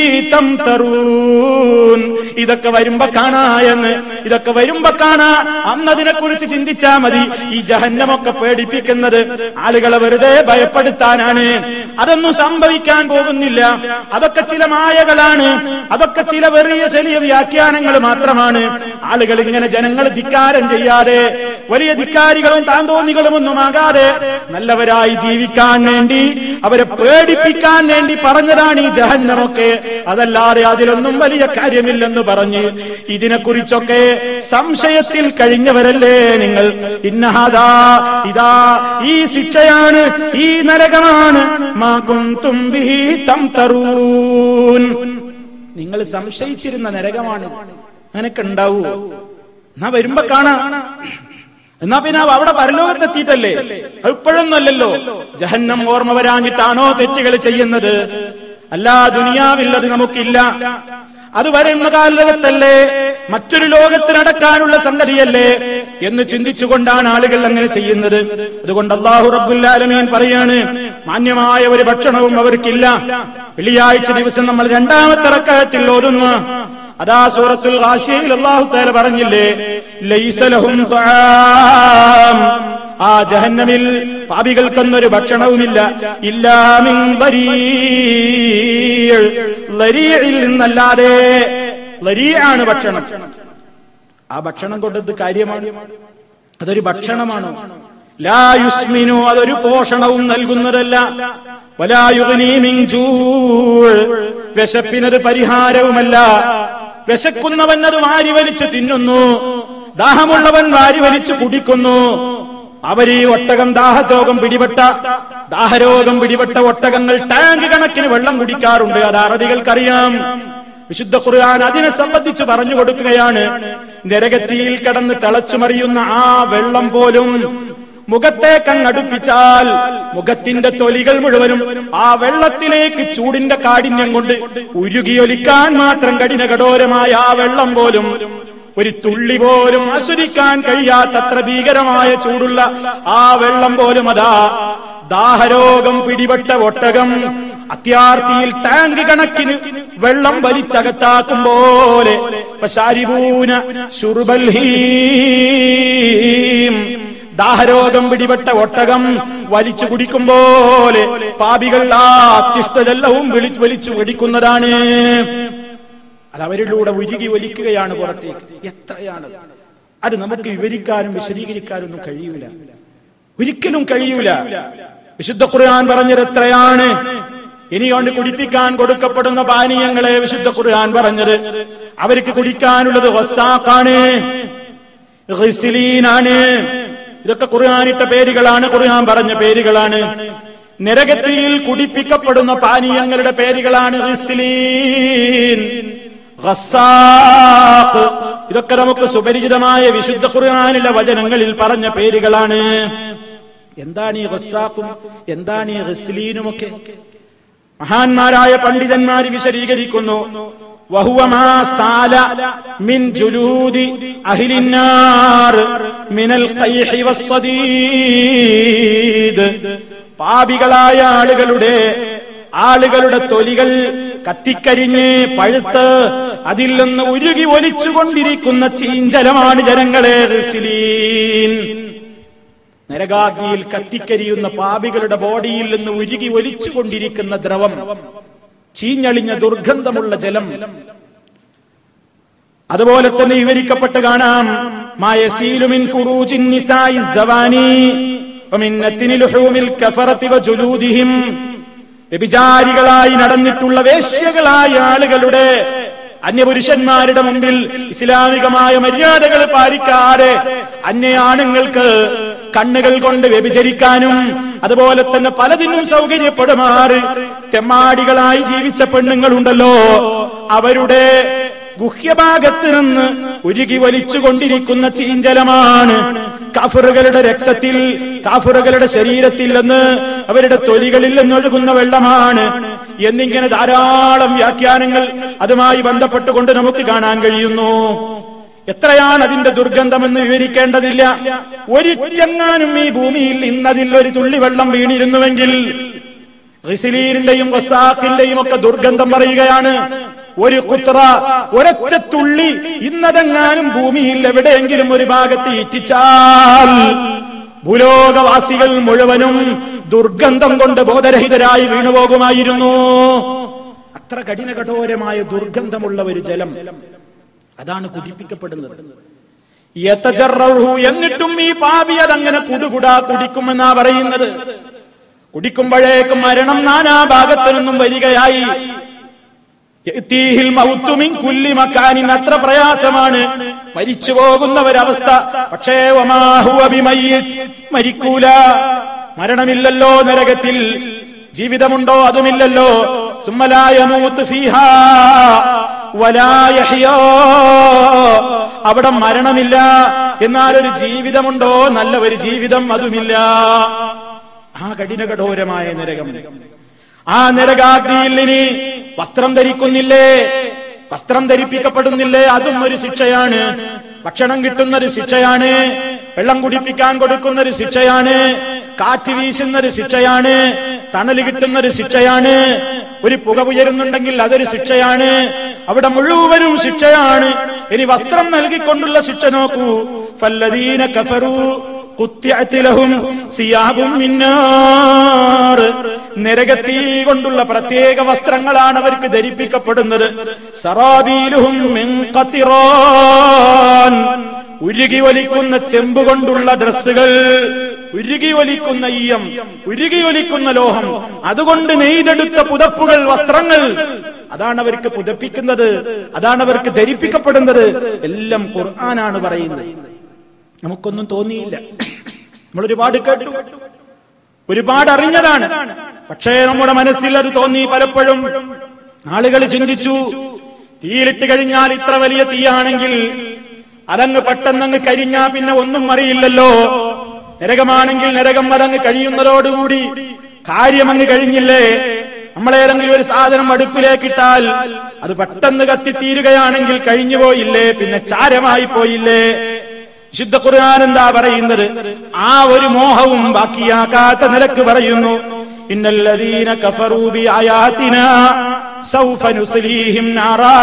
തംതറൂൻ ഇതൊക്കെ വരുമ്പോ കാണാ എന്ന് ഇതൊക്കെ വരുമ്പോ കാണാ അന്നതിനെ കുറിച്ച് ചിന്തിച്ചാ മതി ഈ ജഹന്നമൊക്കെ പേടിപ്പിക്കുന്നത് ആളുകളെ വെറുതെ ഭയപ്പെടുത്താനാണ് അതൊന്നും സംഭവിക്കാൻ പോകുന്നില്ല അതൊക്കെ ചില മായകളാണ് അതൊക്കെ ചില വെറിയ ചെറിയ വ്യാഖ്യാനങ്ങൾ മാത്രമാണ് ആളുകൾ ഇങ്ങനെ ജനങ്ങൾ ധിക്കാരം ചെയ്യാതെ വലിയ ധിക്കാരികളും താന്തോന്നികളും ഒന്നും ആകാതെ നല്ലവരായി ജീവിക്കാൻ വേണ്ടി അവരെ പേടിപ്പിക്കാൻ വേണ്ടി പറഞ്ഞതാണ് ഈ ജഹന്നമൊക്കെ അതല്ലാതെ അതിലൊന്നും വലിയ കാര്യമില്ലെന്ന് പറഞ്ഞ് ഇതിനെക്കുറിച്ചൊക്കെ സംശയത്തിൽ കഴിഞ്ഞവരല്ലേ നിങ്ങൾ ഇന്നഹാദാ ഇതാ ഈ ശിക്ഷയാണ് ഈ നരകമാണ് മാ കുന്തും ബിഹി തംതറൂൻ നിങ്ങൾ സംശയിച്ചിരുന്ന നരകമാണ് അങ്ങനൊക്കെ ഉണ്ടാവൂ എന്നാ വരുമ്പോ കാണാം എന്നാ പിന്നെ അവിടെ പരലോകത്തെത്തിയിട്ടല്ലേ അത് ഇപ്പോഴൊന്നുമല്ലല്ലോ ജഹന്നം ഓർമ്മ വരാഞ്ഞിട്ടാണോ തെറ്റുകൾ ചെയ്യുന്നത് അല്ല ദുനിയാവിൽ അത് നമുക്കില്ല അത് വരുന്ന കാലഘട്ടത്തല്ലേ മറ്റൊരു ലോകത്ത് നടക്കാനുള്ള സംഗതിയല്ലേ എന്ന് ചിന്തിച്ചുകൊണ്ടാണ് ആളുകൾ അങ്ങനെ ചെയ്യുന്നത് അതുകൊണ്ട് അള്ളാഹു റബ്ബുല്ലാലമീൻ പറയാണ് മാന്യമായ ഒരു ഭക്ഷണവും അവർക്കില്ല വെള്ളിയാഴ്ച ദിവസം നമ്മൾ രണ്ടാമത്തെ റക്കായത്തിൽ ഓതുന്നു അതാ സൂറത്തുൽ ഹാഷിയയിൽ അള്ളാഹു താല പറഞ്ഞില്ലേ ലൈസലഹും ത്വആം. ആ ജഹന്നമിൽ പാപികൾക്കൊന്നൊരു ഭക്ഷണവുമില്ല ഇല്ലാമിൻ ലരീഅ്. ലരീഇൽ നിന്നല്ലാതെ ലരീആണ് ഭക്ഷണം ആ ഭക്ഷണം കൊണ്ടത് കാര്യമാണ് അതൊരു ഭക്ഷണമാണ് ലാ യുസ്മിനു അതൊരു പോഷണവും നൽകുന്നതല്ല വലായുഗ്നീ മിൻ ജൂഅ്. വിശപ്പിനത് പരിഹാരവുമല്ല വിശക്കുന്നവൻ അത് വാരി വലിച്ച് തിന്നുന്നു ദാഹമുള്ളവൻ വാരി വലിച്ച് കുടിക്കുന്നു അവർ ഈ ഒട്ടകം ദാഹരോഗം പിടിപെട്ട ദാഹരോഗം പിടിപെട്ട ഒട്ടകങ്ങൾ ടാങ്ക് കണക്കിന് വെള്ളം കുടിക്കാറുണ്ട് അത് അറബികൾക്കറിയാം വിശുദ്ധ ഖുർആൻ അതിനെ സംബന്ധിച്ച് പറഞ്ഞു കൊടുക്കുകയാണ് നരകത്തിയിൽ കിടന്ന് തിളച്ചുമറിയുന്ന ആ വെള്ളം പോലും മുഖത്തേക്കങ്ങ് അടുപ്പിച്ചാൽ മുഖത്തിന്റെ തൊലികൾ മുഴുവനും ആ വെള്ളത്തിലേക്ക് ചൂടിന്റെ കാഠിന്യം കൊണ്ട് ഉരുകിയൊലിക്കാൻ മാത്രം കഠിന കഠോരമായ ആ വെള്ളം പോലും ഒരു തുള്ളി പോലും ആസ്വദിക്കാൻ കഴിയാത്തത്ര ഭീകരമായ ചൂടുള്ള ആ വെള്ളം പോലും അതാ ദാഹരോഗം പിടിപെട്ട ഒട്ടകം അത്യാർത്തിയിൽ ടാങ്ക് കണക്കിന് വെള്ളം വലിച്ചകത്താക്കും പോലെ ശാരിപൂന ശുറുബൽ ഹീം ദാഹരോഗം പിടിപെട്ട ഒട്ടകം വലിച്ചു കുടിക്കും പോലെ പാപികൾ ആ അത്യുഷ്ടജല്ലവും വിളിച്ചു വലിച്ചു കുടിക്കുന്നതാണ് അത് അവരിലൂടെ ഉരുകി ഒലിക്കുകയാണ് പുറത്തേക്ക് എത്രയാണ് അത് നമുക്ക് വിവരിക്കാനും വിശദീകരിക്കാനും ഒന്നും കഴിയൂല ഒരിക്കലും കഴിയൂല വിശുദ്ധ ഖുർആൻ പറഞ്ഞത് എത്രയാണ് ഇനി കൊണ്ട് കുടിപ്പിക്കാൻ കൊടുക്കപ്പെടുന്ന പാനീയങ്ങളെ വിശുദ്ധ ഖുർആൻ പറഞ്ഞത് അവർക്ക് കുടിക്കാനുള്ളത് ഹൊസാഖാണ് ഹിസ്ലീനാണ് ഇതൊക്കെ ഖുർആാനിട്ട പേരുകളാണ് ഖുർആൻ പറഞ്ഞ പേരുകളാണ് നരകത്തിയിൽ കുടിപ്പിക്കപ്പെടുന്ന പാനീയങ്ങളുടെ പേരുകളാണ് ഹിസ്ലീൻ ഖസ്സാഖ്. ഇതൊക്കെ നമുക്ക് സുപരിചിതമായ വിശുദ്ധ ഖുർആാനിലെ വചനങ്ങളിൽ പറഞ്ഞ പേരുകളാണ് എന്താണ് ഈ ഖസ്സാഖും എന്താണ് ഈ ഹിസ്ലീനുമൊക്കെ മഹാന്മാരായ പണ്ഡിതന്മാർ വിശദീകരിക്കുന്നു وهو ما سال من جلود أهل النار من القيح والصديد പാപികളായ ആളുകളുടെ ആളുകളുടെ തൊലികൾ കത്തിക്കരിഞ്ഞ് പഴുത്ത് അതിൽ നിന്ന് ഉരുകി ഒലിച്ചുകൊണ്ടിരിക്കുന്ന ചീഞ്ചലമാണ് ജനങ്ങളെ റിസ്ലീൻ നരകാഗ്നിയിൽ കത്തിക്കരിയുന്ന പാപികളുടെ ബോഡിയിൽ നിന്ന് ഉരുകി ഒലിച്ചുകൊണ്ടിരിക്കുന്ന ദ്രവം ചീഞ്ഞളിഞ്ഞ ദുർഗന്ധമുള്ള ജലം അതുപോലെ തന്നെ വിവരിക്കപ്പെട്ട് കാണാം മായസീലുമിൻ ഫുറൂജിൻ നിസായി സവാനി വമിൻ നത്തിനി ലുഹൂമിൽ കഫറത്തി വജുലൂദിഹിം വ്യഭിചാരികളായി നടന്നിട്ടുള്ള വേശ്യകളായ ആളുകളുടെ അന്യപുരുഷന്മാരുടെ മുമ്പിൽ ഇസ്ലാമികമായ മര്യാദകൾ പാലിക്കാതെ അന്യാണുങ്ങൾക്ക് കണ്ണുകൾ കൊണ്ട് വ്യഭിചരിക്കാനും അതുപോലെ തന്നെ പലതിനും സൗകര്യപ്പെടുമാറ് തെമ്മാടികളായി ജീവിച്ച പെണ്ണുങ്ങളുണ്ടല്ലോ അവരുടെ ഗുഹ്യഭാഗത്ത് നിന്ന് ഉരുകി വലിച്ചുകൊണ്ടിരിക്കുന്ന ചീഞ്ചലമാണ് കാഫറുകളുടെ രക്തത്തിൽ കാഫറുകളുടെ ശരീരത്തിൽ നിന്ന് അവരുടെ തൊലികളിൽ നിന്നൊഴുകുന്ന വെള്ളമാണ് എന്നിങ്ങനെ ധാരാളം വ്യാഖ്യാനങ്ങൾ അതുമായി ബന്ധപ്പെട്ടുകൊണ്ട് നമുക്ക് കാണാൻ കഴിയുന്നു എത്രയാണ് അതിന്റെ ദുർഗന്ധമെന്ന് വിവരിക്കേണ്ടതില്ല ഒരു ചെങ്ങാനും ഈ ഭൂമിയിൽ ഇന്നതിൽ ഒരു തുള്ളി വെള്ളം വീണിരുന്നുവെങ്കിൽ റിസിലീരിന്റെയും വസാഖിന്റെയും ഒക്കെ ദുർഗന്ധം പറയുകയാണ് ഒരു കുത്ര ഒരൊറ്റ തുള്ളി ഇന്നതെങ്ങാനും ഭൂമിയിൽ എവിടെയെങ്കിലും ഒരു ഭാഗത്ത് ഇറ്റിച്ചാൽ ഭൂലോകവാസികൾ മുഴുവനും ദുർഗന്ധം കൊണ്ട് ബോധരഹിതരായി വീണുപോകുമായിരുന്നു അത്ര കഠിന കഠോരമായ ദുർഗന്ധമുള്ള ഒരു ജലം അതാണ് കുടിപ്പിക്കപ്പെടുന്നത് യതജറഹു എന്നിട്ടും ഈ പാപി അതങ്ങനെ കുടുകുടാ കുടിക്കുമെന്നാ പറയുന്നത് കുടിക്കുമ്പോഴേക്കും മരണം നാനാ ഭാഗത്തു നിന്നും വരികയായി യഅ്തീഹിൽ മൗത്തു മിൻ കുല്ലി മക്കാനിൻ അത്ര പ്രയാസമാണ് മരിച്ചു പോകുന്ന ഒരവസ്ഥ പക്ഷേ വമാ ഹുവ ബിമയ്യിത്ത് മരിക്കൂല മരണമില്ലല്ലോ നരകത്തിൽ ജീവിതമുണ്ടോ അതുമില്ലല്ലോ സുമ്മലായ മൂത്ത് ഫീഹാ വലാ യഹ്യാ അവിടെ മരണമില്ല എന്നാൽ ഒരു ജീവിതമുണ്ടോ നല്ല ഒരു ജീവിതം അതുമില്ല ആ കഠിന കഠോരമായ നരകം ആ നരകാഗ്നിയിൽ ഇനി വസ്ത്രം ധരിക്കുന്നില്ലേ വസ്ത്രം ധരിപ്പിക്കപ്പെടുന്നില്ലേ അതും ഒരു ശിക്ഷയാണ് ഭക്ഷണം കിട്ടുന്ന ഒരു ശിക്ഷയാണ് വെള്ളം കുടിപ്പിക്കാൻ കൊടുക്കുന്ന ഒരു ശിക്ഷയാണ് കാറ്റ് വീശുന്ന ഒരു ശിക്ഷയാണ് തണല് കിട്ടുന്ന ഒരു ശിക്ഷയാണ് ഒരു പുക ഉയരുന്നുണ്ടെങ്കിൽ അതൊരു ശിക്ഷയാണ് അവിടെ മുഴുവനും ശിക്ഷയാണ് ഇനി വസ്ത്രം നൽകിക്കൊണ്ടുള്ള ശിക്ഷ നോക്കൂ ഫല്ലദീന കഫറു കുത്തിഅത്ത് ലഹും സിയാബും മിന്നാർ നരകത്തീ കൊണ്ടുള്ള പ്രത്യേക വസ്ത്രങ്ങളാണ് അവർക്ക് ധരിപ്പിക്കപ്പെടുന്നത് സറാബീലുഹും മിൻ ഖത്തിറാൻ ഉരുകി ഒലിക്കുന്ന ചെമ്പ് കൊണ്ടുള്ള ഡ്രസ്സുകൾ ഉരുകി ഒലിക്കുന്ന ഈയം ഉരുകി ഒലിക്കുന്ന ലോഹം അതുകൊണ്ട് നെയ്തെടുത്ത പുതപ്പുകൾ വസ്ത്രങ്ങൾ അതാണ് അവർക്ക് പുതപ്പിക്കുന്നത് അതാണ് അവർക്ക് ധരിപ്പിക്കപ്പെടുന്നത് എല്ലാം ഖുർആനാണ് പറയുന്നത് നമുക്കൊന്നും തോന്നിയില്ല നമ്മൾ ഒരുപാട് കേട്ടു ഒരുപാട് അറിഞ്ഞതാണ് പക്ഷേ നമ്മുടെ മനസ്സിൽ അത് തോന്നി പലപ്പോഴും ആളുകൾ ചിന്തിച്ചു തീയിലിട്ട് കഴിഞ്ഞാൽ ഇത്ര വലിയ തീയാണെങ്കിൽ അതങ്ങ് പെട്ടെന്നങ്ങ് കരിഞ്ഞാ പിന്നെ ഒന്നും അറിയില്ലല്ലോ നരകമാണെങ്കിൽ നരകം അതങ്ങ് കഴിയുന്നതോടുകൂടി കാര്യമങ്ങ് കഴിഞ്ഞില്ലേ നമ്മളേതെങ്കിലും ഒരു സാധനം അടുപ്പിലേക്കിട്ടാൽ അത് പെട്ടെന്ന് കത്തിത്തീരുകയാണെങ്കിൽ കഴിഞ്ഞു പോയില്ലേ പിന്നെ ചാരമായി പോയില്ലേ വിശുദ്ധ ഖുർആൻ എന്താ പറയുന്നത് ആ ഒരു മോഹവും ബാക്കിയാക്കാത്ത നിലക്ക് പറയുന്നു ഇന്നല്ലദീന കഫറൂ ബി ആയാതിനാ സൗഫ നുസ്ലീഹിം നാറാ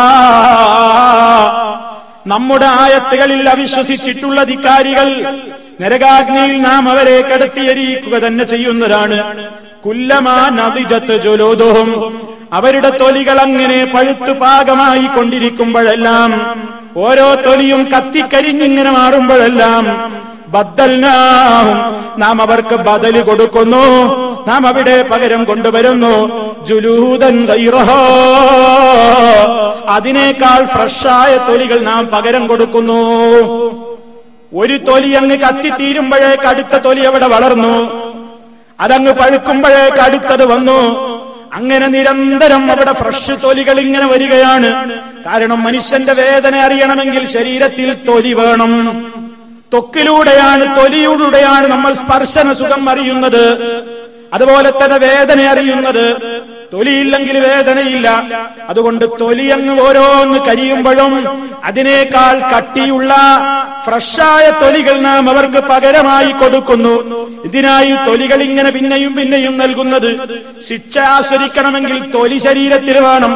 നമ്മുടെ ആയത്തുകളിൽ അവിശ്വസിച്ചിട്ടുള്ള ധിക്കാരികൾ നരകാഗ്നിയിൽ നാം അവരെ കടത്തിയരിക്കുക തന്നെ ചെയ്യുന്നതാണ് കുല്ലമാ നദിജത്ത് ജുലൂദുഹും അവരുടെ തൊലികൾ അങ്ങനെ പഴുത്തു പാകമായി കൊണ്ടിരിക്കുമ്പോഴെല്ലാം ഓരോ തൊലിയും കത്തിക്കരിഞ്ഞിങ്ങനെ മാറുമ്പോഴെല്ലാം ബദ്ദൽനാഹും നാം അവർക്ക് ബദല് കൊടുക്കുന്നു നാം അവിടെ പകരം കൊണ്ടുവരുന്നു ജുലൂദൻ ഗൈറഹാ. അതിനേക്കാൾ ഫ്രഷായ തൊലികൾ നാം പകരം കൊടുക്കുന്നു ഒരു തൊലി അങ്ങ് കത്തിത്തീരുമ്പോഴേക്ക് അടുത്ത തൊലി അവിടെ വളർന്നു അതങ്ങ് പഴുക്കുമ്പോഴേക്ക് അടുത്തത് വന്നു അങ്ങനെ നിരന്തരം അവിടെ ഫ്രഷ് തൊലികൾ ഇങ്ങനെ വരികയാണ് കാരണം മനുഷ്യന്റെ വേദന അറിയണമെങ്കിൽ ശരീരത്തിൽ തൊലി വേണം ത്വക്കിലൂടെയാണ് തൊലിയിലൂടെയാണ് നമ്മൾ സ്പർശന സുഖം അറിയുന്നത് അതുപോലെ തന്നെ വേദന അറിയുന്നത് തൊലിയില്ലെങ്കിൽ വേദനയില്ല അതുകൊണ്ട് തൊലി അങ്ങ് ഓരോന്ന് കരിയുമ്പോഴും അതിനേക്കാൾ കട്ടിയുള്ള ഫ്രഷായ തൊലികൾ നാം അവർക്ക് പകരമായി കൊടുക്കുന്നു ഇതിനായി തൊലികൾ ഇങ്ങനെ പിന്നെയും പിന്നെയും നൽകുന്നത് ശിക്ഷ ആസ്വദിക്കണമെങ്കിൽ തൊലി ശരീരത്തിൽ വേണം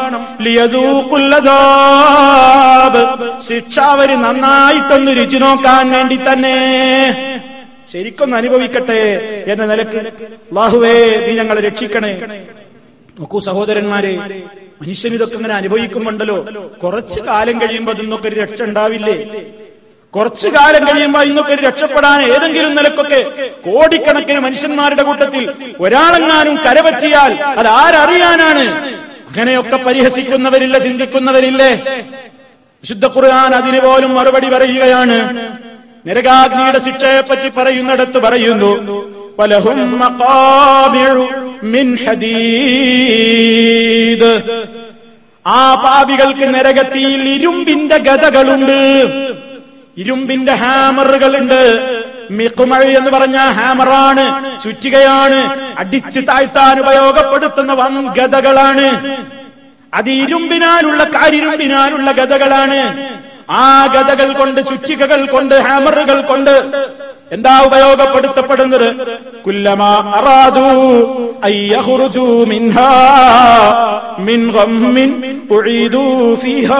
ലിയദൂഖുല്ലദാബ്. ശിക്ഷ അവര് നന്നായിട്ടൊന്ന് രുചി നോക്കാൻ വേണ്ടി തന്നെ ശരിക്കൊന്ന് അനുഭവിക്കട്ടെ എന്ന നിലക്ക് അല്ലാഹുവേ നീ ഞങ്ങളെ രക്ഷിക്കണേ നോക്കൂ സഹോദരന്മാരെ മനുഷ്യൻ ഇതൊക്കെ ഇങ്ങനെ അനുഭവിക്കുമ്പോണ്ടല്ലോ കുറച്ചു കാലം കഴിയുമ്പോ അതിന്നൊക്കെ ഒരു രക്ഷ ഉണ്ടാവില്ലേ കുറച്ചു കാലം കഴിയുമ്പോ ഇന്നൊക്കെ ഒരു രക്ഷപ്പെടാൻ ഏതെങ്കിലും നിലക്കൊക്കെ കോടിക്കണക്കിന് മനുഷ്യന്മാരുടെ കൂട്ടത്തിൽ ഒരാളെങ്ങാനും കരപറ്റിയാൽ അത് ആരറിയാനാണ് അങ്ങനെയൊക്കെ പരിഹസിക്കുന്നവരില്ല ചിന്തിക്കുന്നവരില്ലേ വിശുദ്ധ ഖുർആൻ അതിന് പോലും മറുപടി പറയുകയാണ് നരകാഗ്നിയുടെ ശിക്ഷയെ പറ്റി പറയുന്നിടത്ത് പറയുന്നു പലഹും മഖാമിഉ മിൻ ഹദീദ് ആ പാപികൾക്ക് നരകത്തിയിൽ ഇരുമ്പിന്റെ ഗതകളുണ്ട് ഇരുമ്പിന്റെ ഹാമറുകളുണ്ട് മിക്കുമഴ എന്ന് പറഞ്ഞ ഹാമറാണ് ചുറ്റികയാണ് അടിച്ചു താഴ്ത്താൻ ഉപയോഗപ്പെടുത്തുന്ന വൻ ഗതകളാണ് അത് ഇരുമ്പിനാലുള്ള കാരിരുമ്പിനാലുള്ള ഗതകളാണ് ആ ഗതകൾ കൊണ്ട് ചുറ്റികകൾ കൊണ്ട് ഹാമറുകൾ കൊണ്ട് എന്താ ഉപയോഗപ്പെടുത്തപ്പെടുന്നത് കുല്ലമാ അറാദു അയ്യഹുറുജു മിൻഹാ മിൻ ഗമ്മിൻ ഉഈദു ഫീഹാ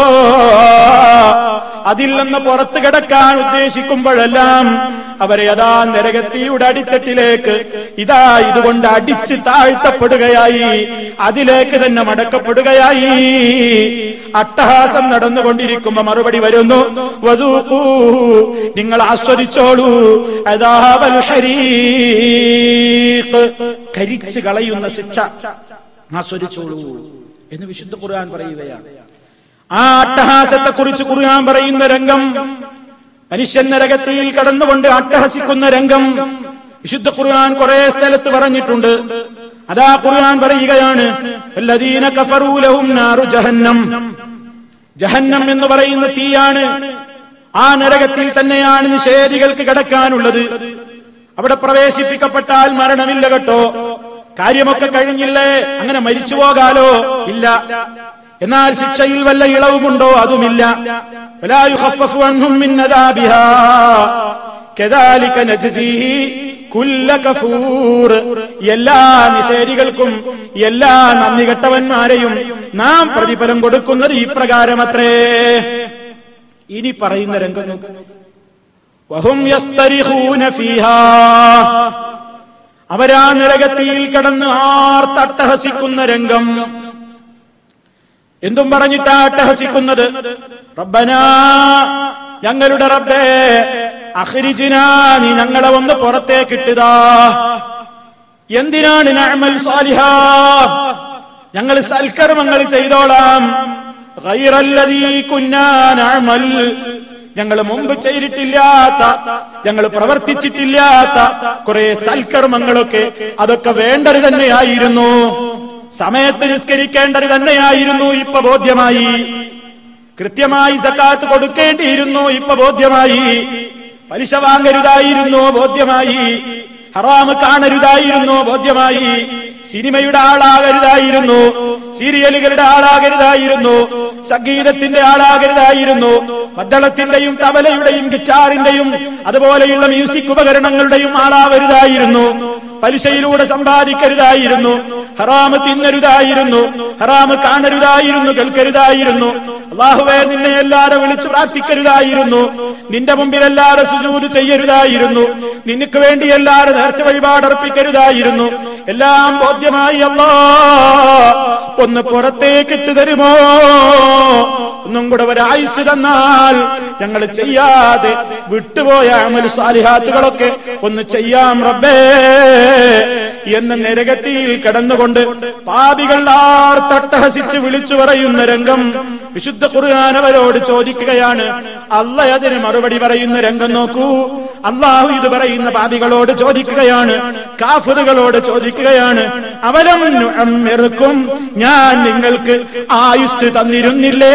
അതിൽ നിന്ന് പുറത്തു കിടക്കാൻ ഉദ്ദേശിക്കുമ്പോഴെല്ലാം അവരെ അതാ നരകത്തിയുടെ അടിത്തട്ടിലേക്ക് ഇതാ ഇതുകൊണ്ട് അടിച്ച് താഴ്ത്തപ്പെടുകയായി അതിലേക്ക് തന്നെ മടക്കപ്പെടുകയായി അട്ടഹാസം നടന്നുകൊണ്ടിരിക്കുമ്പോ മറുപടി വരുന്നു വധൂക്കൂ നിങ്ങൾ ആസ്വദിച്ചോളൂ അതാവൽ ഹരീഖ് കരിച്ചു കളയുന്ന ശിക്ഷ ആസ്വദിച്ചോളൂ എന്ന് വിശുദ്ധ ഖുർആൻ പറയുകയാണ് ആ അട്ടഹാസത്തെ കുറിച്ച് ഖുർആൻ പറയുന്ന രംഗം മനുഷ്യൻ നരകത്തിൽ കടന്നുകൊണ്ട് അട്ടഹസിക്കുന്ന രംഗം വിശുദ്ധ ഖുർആൻ കുറെ സ്ഥലത്ത് പറഞ്ഞിട്ടുണ്ട് അതാ ഖുർആൻ പറയുകയാണ് വല്ലദീന കഫറൂ ലഹും നാറു ജഹന്നം ജഹന്നം എന്ന് പറയുന്ന തീയാണ് ആ നരകത്തിൽ തന്നെയാണ് നിഷേധികൾക്ക് കിടക്കാനുള്ളത് അവിടെ പ്രവേശിപ്പിക്കപ്പെട്ടാൽ മരണമില്ല കേട്ടോ കാര്യമൊക്കെ കഴിഞ്ഞില്ലേ അങ്ങനെ മരിച്ചു പോകാലോ ഇല്ല എന്നാൽ ശിക്ഷയിൽ വല്ല ഇളവുമുണ്ടോ അതുമില്ല ولا يخفف عنهم من عذابها كذلك نجزي كل كفور എല്ലാ നിഷേധികൾക്കും എല്ലാ നന്ദി കെട്ടവന്മാരെയും നാം പ്രതിഫലം കൊടുക്കുന്നത് ഈ പ്രകാരമത്രേ ഇനി പറയുന്ന രംഗം നോക്കൂ. വഹും യസ്തരിഖൂന ഫീഹാ അവരാ നരകത്തിയിൽ കടന്ന് ആർത്തട്ടഹസിക്കുന്ന രംഗം എന്തും പറഞ്ഞിട്ടാ അട്ടഹസിക്കുന്നത് റബ്ബനാ ഞങ്ങളുടെ റബ്ബേ അഖ്രിജിന നീ ഞങ്ങളെ ഒന്ന് പുറത്തേക്കിട്ടുതാ എന്തിനാണ് നഅമൽ സാലിഹ ഞങ്ങൾ സൽക്കർമ്മങ്ങൾ ചെയ്തോളാം ഗൈറല്ലദീ കുന്നാ നഅമൽ ഞങ്ങൾ മുമ്പ് ചെയ്തിട്ടില്ലാത്ത ഞങ്ങൾ പ്രവർത്തിച്ചിട്ടില്ലാത്ത കുറെ സൽക്കർമ്മങ്ങളൊക്കെ അതൊക്കെ വേണ്ടത് തന്നെയായിരുന്നു സമയത്ത് നിസ്കരിക്കേണ്ടത് തന്നെയായിരുന്നു ഇപ്പൊ ബോധ്യമായി കൃത്യമായി സക്കാത്ത് കൊടുക്കേണ്ടിയിരുന്നു ഇപ്പൊ ബോധ്യമായി പലിശ വാങ്ങരുതായിരുന്നു ബോധ്യമായി ഹറാമ് കാണരുതായിരുന്നു ബോധ്യമായി സിനിമയുടെ ആളാകരുതായിരുന്നു സീരിയലുകളുടെ ആളാകരുതായിരുന്നു സംഗീതത്തിന്റെ ആളാകരുതായിരുന്നു മദ്ദളത്തിന്റെയും തബലയുടെയും ഗിറ്റാറിന്റെയും അതുപോലെയുള്ള മ്യൂസിക് ഉപകരണങ്ങളുടെയും ആളാവരുതായിരുന്നു പലിശയിലൂടെ സമ്പാദിക്കരുതായിരുന്നു ഹറാമ് തിന്നരുതായിരുന്നു ഹറാമ് കാണരുതായിരുന്നു കേൾക്കരുതായിരുന്നു അള്ളാഹുവെ നിന്നെ അല്ലാതെ വിളിച്ചു പ്രാർത്ഥിക്കരുതായിരുന്നു നിന്റെ മുമ്പിലല്ലാതെ സുജൂര് ചെയ്യരുതായിരുന്നു നിനക്ക് വേണ്ടി അല്ലാതെ നേർച്ച വഴിപാടർപ്പിക്കരുതായിരുന്നു എല്ലാം ബോധ്യമായി അല്ലാ ഒന്ന് പുറത്തേക്കിട്ട് തരുമോ ഒന്നും കൂടെ ഒരായുസ് തന്നാൽ ഞങ്ങൾ ചെയ്യാതെ വിട്ടുപോയ അമൽ സാലിഹാത്തുകളൊക്കെ ഒന്ന് ചെയ്യാം റബ്ബേ എന്ന് നരകത്തിയിൽ കിടന്നുകൊണ്ട് പാപികൾ ആർത്തട്ടഹസിച്ച് വിളിച്ചു പറയുന്ന രംഗം വിശുദ്ധ ഖുർആൻ അവരോട് ചോദിക്കുകയാണ് അല്ല അതിന് മറുപടി പറയുന്ന രംഗം നോക്കൂ അള്ളാഹു ഇത് പറയുന്ന പാപികളോട് ചോദിക്കുകയാണ് കാഫറുകളോട് ചോദിക്കുകയാണ് അവലം നുഅമ്മിറുക്കും ഞാൻ നിങ്ങൾക്ക് ആയുസ് തന്നിരുന്നില്ലേ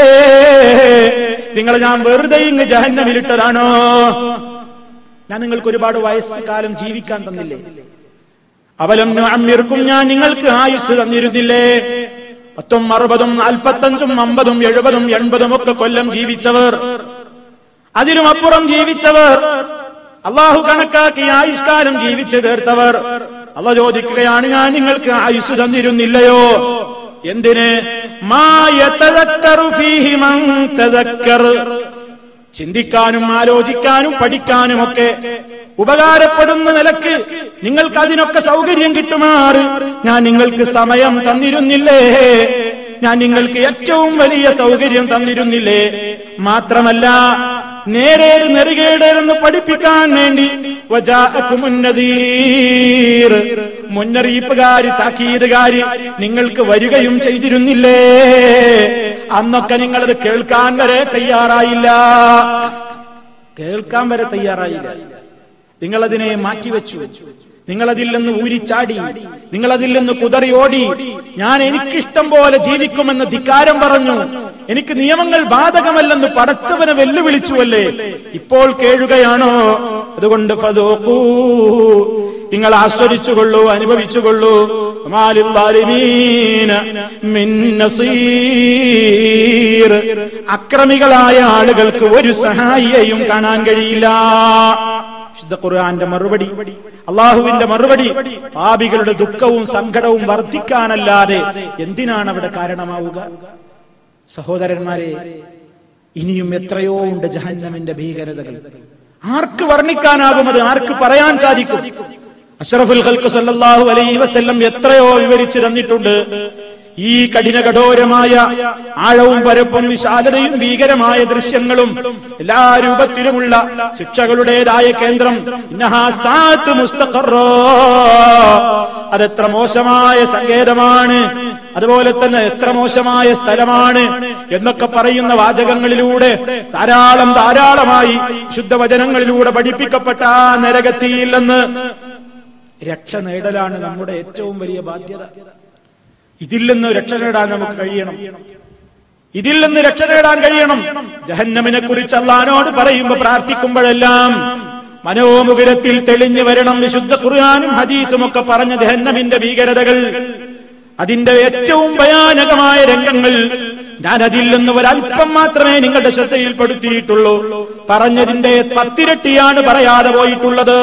നിങ്ങൾ ഞാൻ വെറുതെ ഇങ്ങ് ജഹന്നമിലിട്ടതാണോ ഞാൻ നിങ്ങൾക്ക് ഒരുപാട് വയസ്സ് കാലം ജീവിക്കാൻ തന്നില്ലേ അവലം നുഅമ്മിറുക്കും ഞാൻ നിങ്ങൾക്ക് ആയുസ് തന്നിരുന്നില്ലേ പത്തും അറുപതും നാൽപ്പത്തഞ്ചും അമ്പതും എഴുപതും എൺപതും ഒക്കെ കൊല്ലം ജീവിച്ചവർ അതിലും അപ്പുറം ജീവിച്ചവർ അള്ളാഹു കണക്കാക്കി ആയുഷ്കാലം ജീവിച്ചു തീർത്തവർ അള്ള ചോദിക്കുകയാണ് ഞാൻ നിങ്ങൾക്ക് ആയുസ് തന്നിരുന്നില്ലയോ എന്തിന് മാ യതദക്കറു ഫീഹി മൻ തദക്കർ ചിന്തിക്കാനും ആലോചിക്കാനും പഠിക്കാനും ഒക്കെ ഉപകാരപ്പെടുന്ന നിലക്ക് നിങ്ങൾക്ക് അതിനൊക്കെ സൗകര്യം കിട്ടുമാറ് ഞാൻ നിങ്ങൾക്ക് സമയം തന്നിരുന്നില്ലേ ഞാൻ നിങ്ങൾക്ക് ഏറ്റവും വലിയ സൗകര്യം തന്നിരുന്നില്ലേ മാത്രമല്ല നേരേത് നെറുകേടേതെന്ന് പഠിപ്പിക്കാൻ വേണ്ടി വജാഅക്കുമുന്നദീർ. മുന്നറിയിപ്പുകാര് താക്കീതുകാര് നിങ്ങൾക്ക് വരികയും ചെയ്തിരുന്നില്ലേ അന്നൊക്കെ നിങ്ങളത് കേൾക്കാൻ വരെ തയ്യാറായില്ല കേൾക്കാൻ വരെ തയ്യാറായില്ല നിങ്ങളതിനെ മാറ്റിവെച്ചു നിങ്ങൾ അതിൽ നിന്ന് ഊരിച്ചാടി നിങ്ങൾ അതിൽ നിന്ന് കുതറി ഓടി ഞാൻ എനിക്കിഷ്ടം പോലെ ജീവിക്കുമെന്ന് ധിക്കാരം പറഞ്ഞു എനിക്ക് നിയമങ്ങൾ ബാധകമല്ലെന്ന് പടച്ചവനെ വെല്ലുവിളിച്ചുവല്ലേ ഇപ്പോൾ കേഴുകയാണോ അതുകൊണ്ട് ഫദൂഖൂ, നിങ്ങൾ ആസ്വദിച്ചുകൊള്ളൂ അനുഭവിച്ചുകൊള്ളൂ വമാലിൽ ളാലിമീന മിൻ നസീർ. അക്രമികളായ ആളുകൾക്ക് ഒരു സഹായിയെയും കാണാൻ കഴിയില്ല വിശുദ്ധ ഖുർആന്റെ മറുപടി അള്ളാഹുവിന്റെ മറുപടി പാപികളുടെ ദുഃഖവും സങ്കടവും വർദ്ധിക്കാനല്ലാതെ എന്തിനാണ് അവിടെ കാരണമാവുക സഹോദരന്മാരെ ഇനിയും എത്രയോ ഉണ്ട് ജഹന്നമിന്റെ ഭീകരതകൾ ആർക്ക് വർണ്ണിക്കാനാകും അത് ആർക്ക് പറയാൻ സാധിക്കും അഷറഫുൽ ഖൽക്ക് സല്ലല്ലാഹു അലൈഹി വസല്ലം എത്രയോ വിവരിച്ചു തന്നിട്ടുണ്ട് ഈ കഠിന കഠോരമായ ആഴവും പരപ്പും വിശാലതയും ഭീകരമായ ദൃശ്യങ്ങളും എല്ലാ രൂപത്തിലുമുള്ള ശിക്ഷകളുടേതായ കേന്ദ്രം ഇന്നഹാ സാത്ത് മുസ്തഖറോ. അതെത്ര മോശമായ സങ്കേതമാണ് അതുപോലെ തന്നെ എത്ര മോശമായ സ്ഥലമാണ് എന്നൊക്കെ പറയുന്ന വാചകങ്ങളിലൂടെ ധാരാളം ധാരാളമായി ശുദ്ധവചനങ്ങളിലൂടെ പഠിപ്പിക്കപ്പെട്ട ആ നരകത്തിയിൽ നിന്ന് രക്ഷ നേടലാണ് നമ്മുടെ ഏറ്റവും വലിയ ബാധ്യത ഇതിൽ നിന്ന് രക്ഷ നേടാൻ നമുക്ക് കഴിയണം ഇതിൽ നിന്ന് രക്ഷ നേടാൻ കഴിയണം ജഹന്നമിനെ കുറിച്ച് അള്ളഹാനോട് പറയുമ്പോ പ്രാർത്ഥിക്കുമ്പോഴെല്ലാം മനോമുകുരത്തിൽ തെളിഞ്ഞു വരണം വിശുദ്ധ ഖുർആാനും ഹദീസും ഒക്കെ പറഞ്ഞ ജഹന്നമിന്റെ ഭീകരതകൾ അതിന്റെ ഏറ്റവും ഭയാനകമായ രംഗങ്ങൾ ഞാൻ അതിൽ നിന്ന് ഒരല്പം മാത്രമേ നിങ്ങളുടെ ശ്രദ്ധയിൽപ്പെടുത്തിയിട്ടുള്ളൂ പറഞ്ഞതിന്റെ പത്തിരട്ടിയാണ് പറയാതെ പോയിട്ടുള്ളത്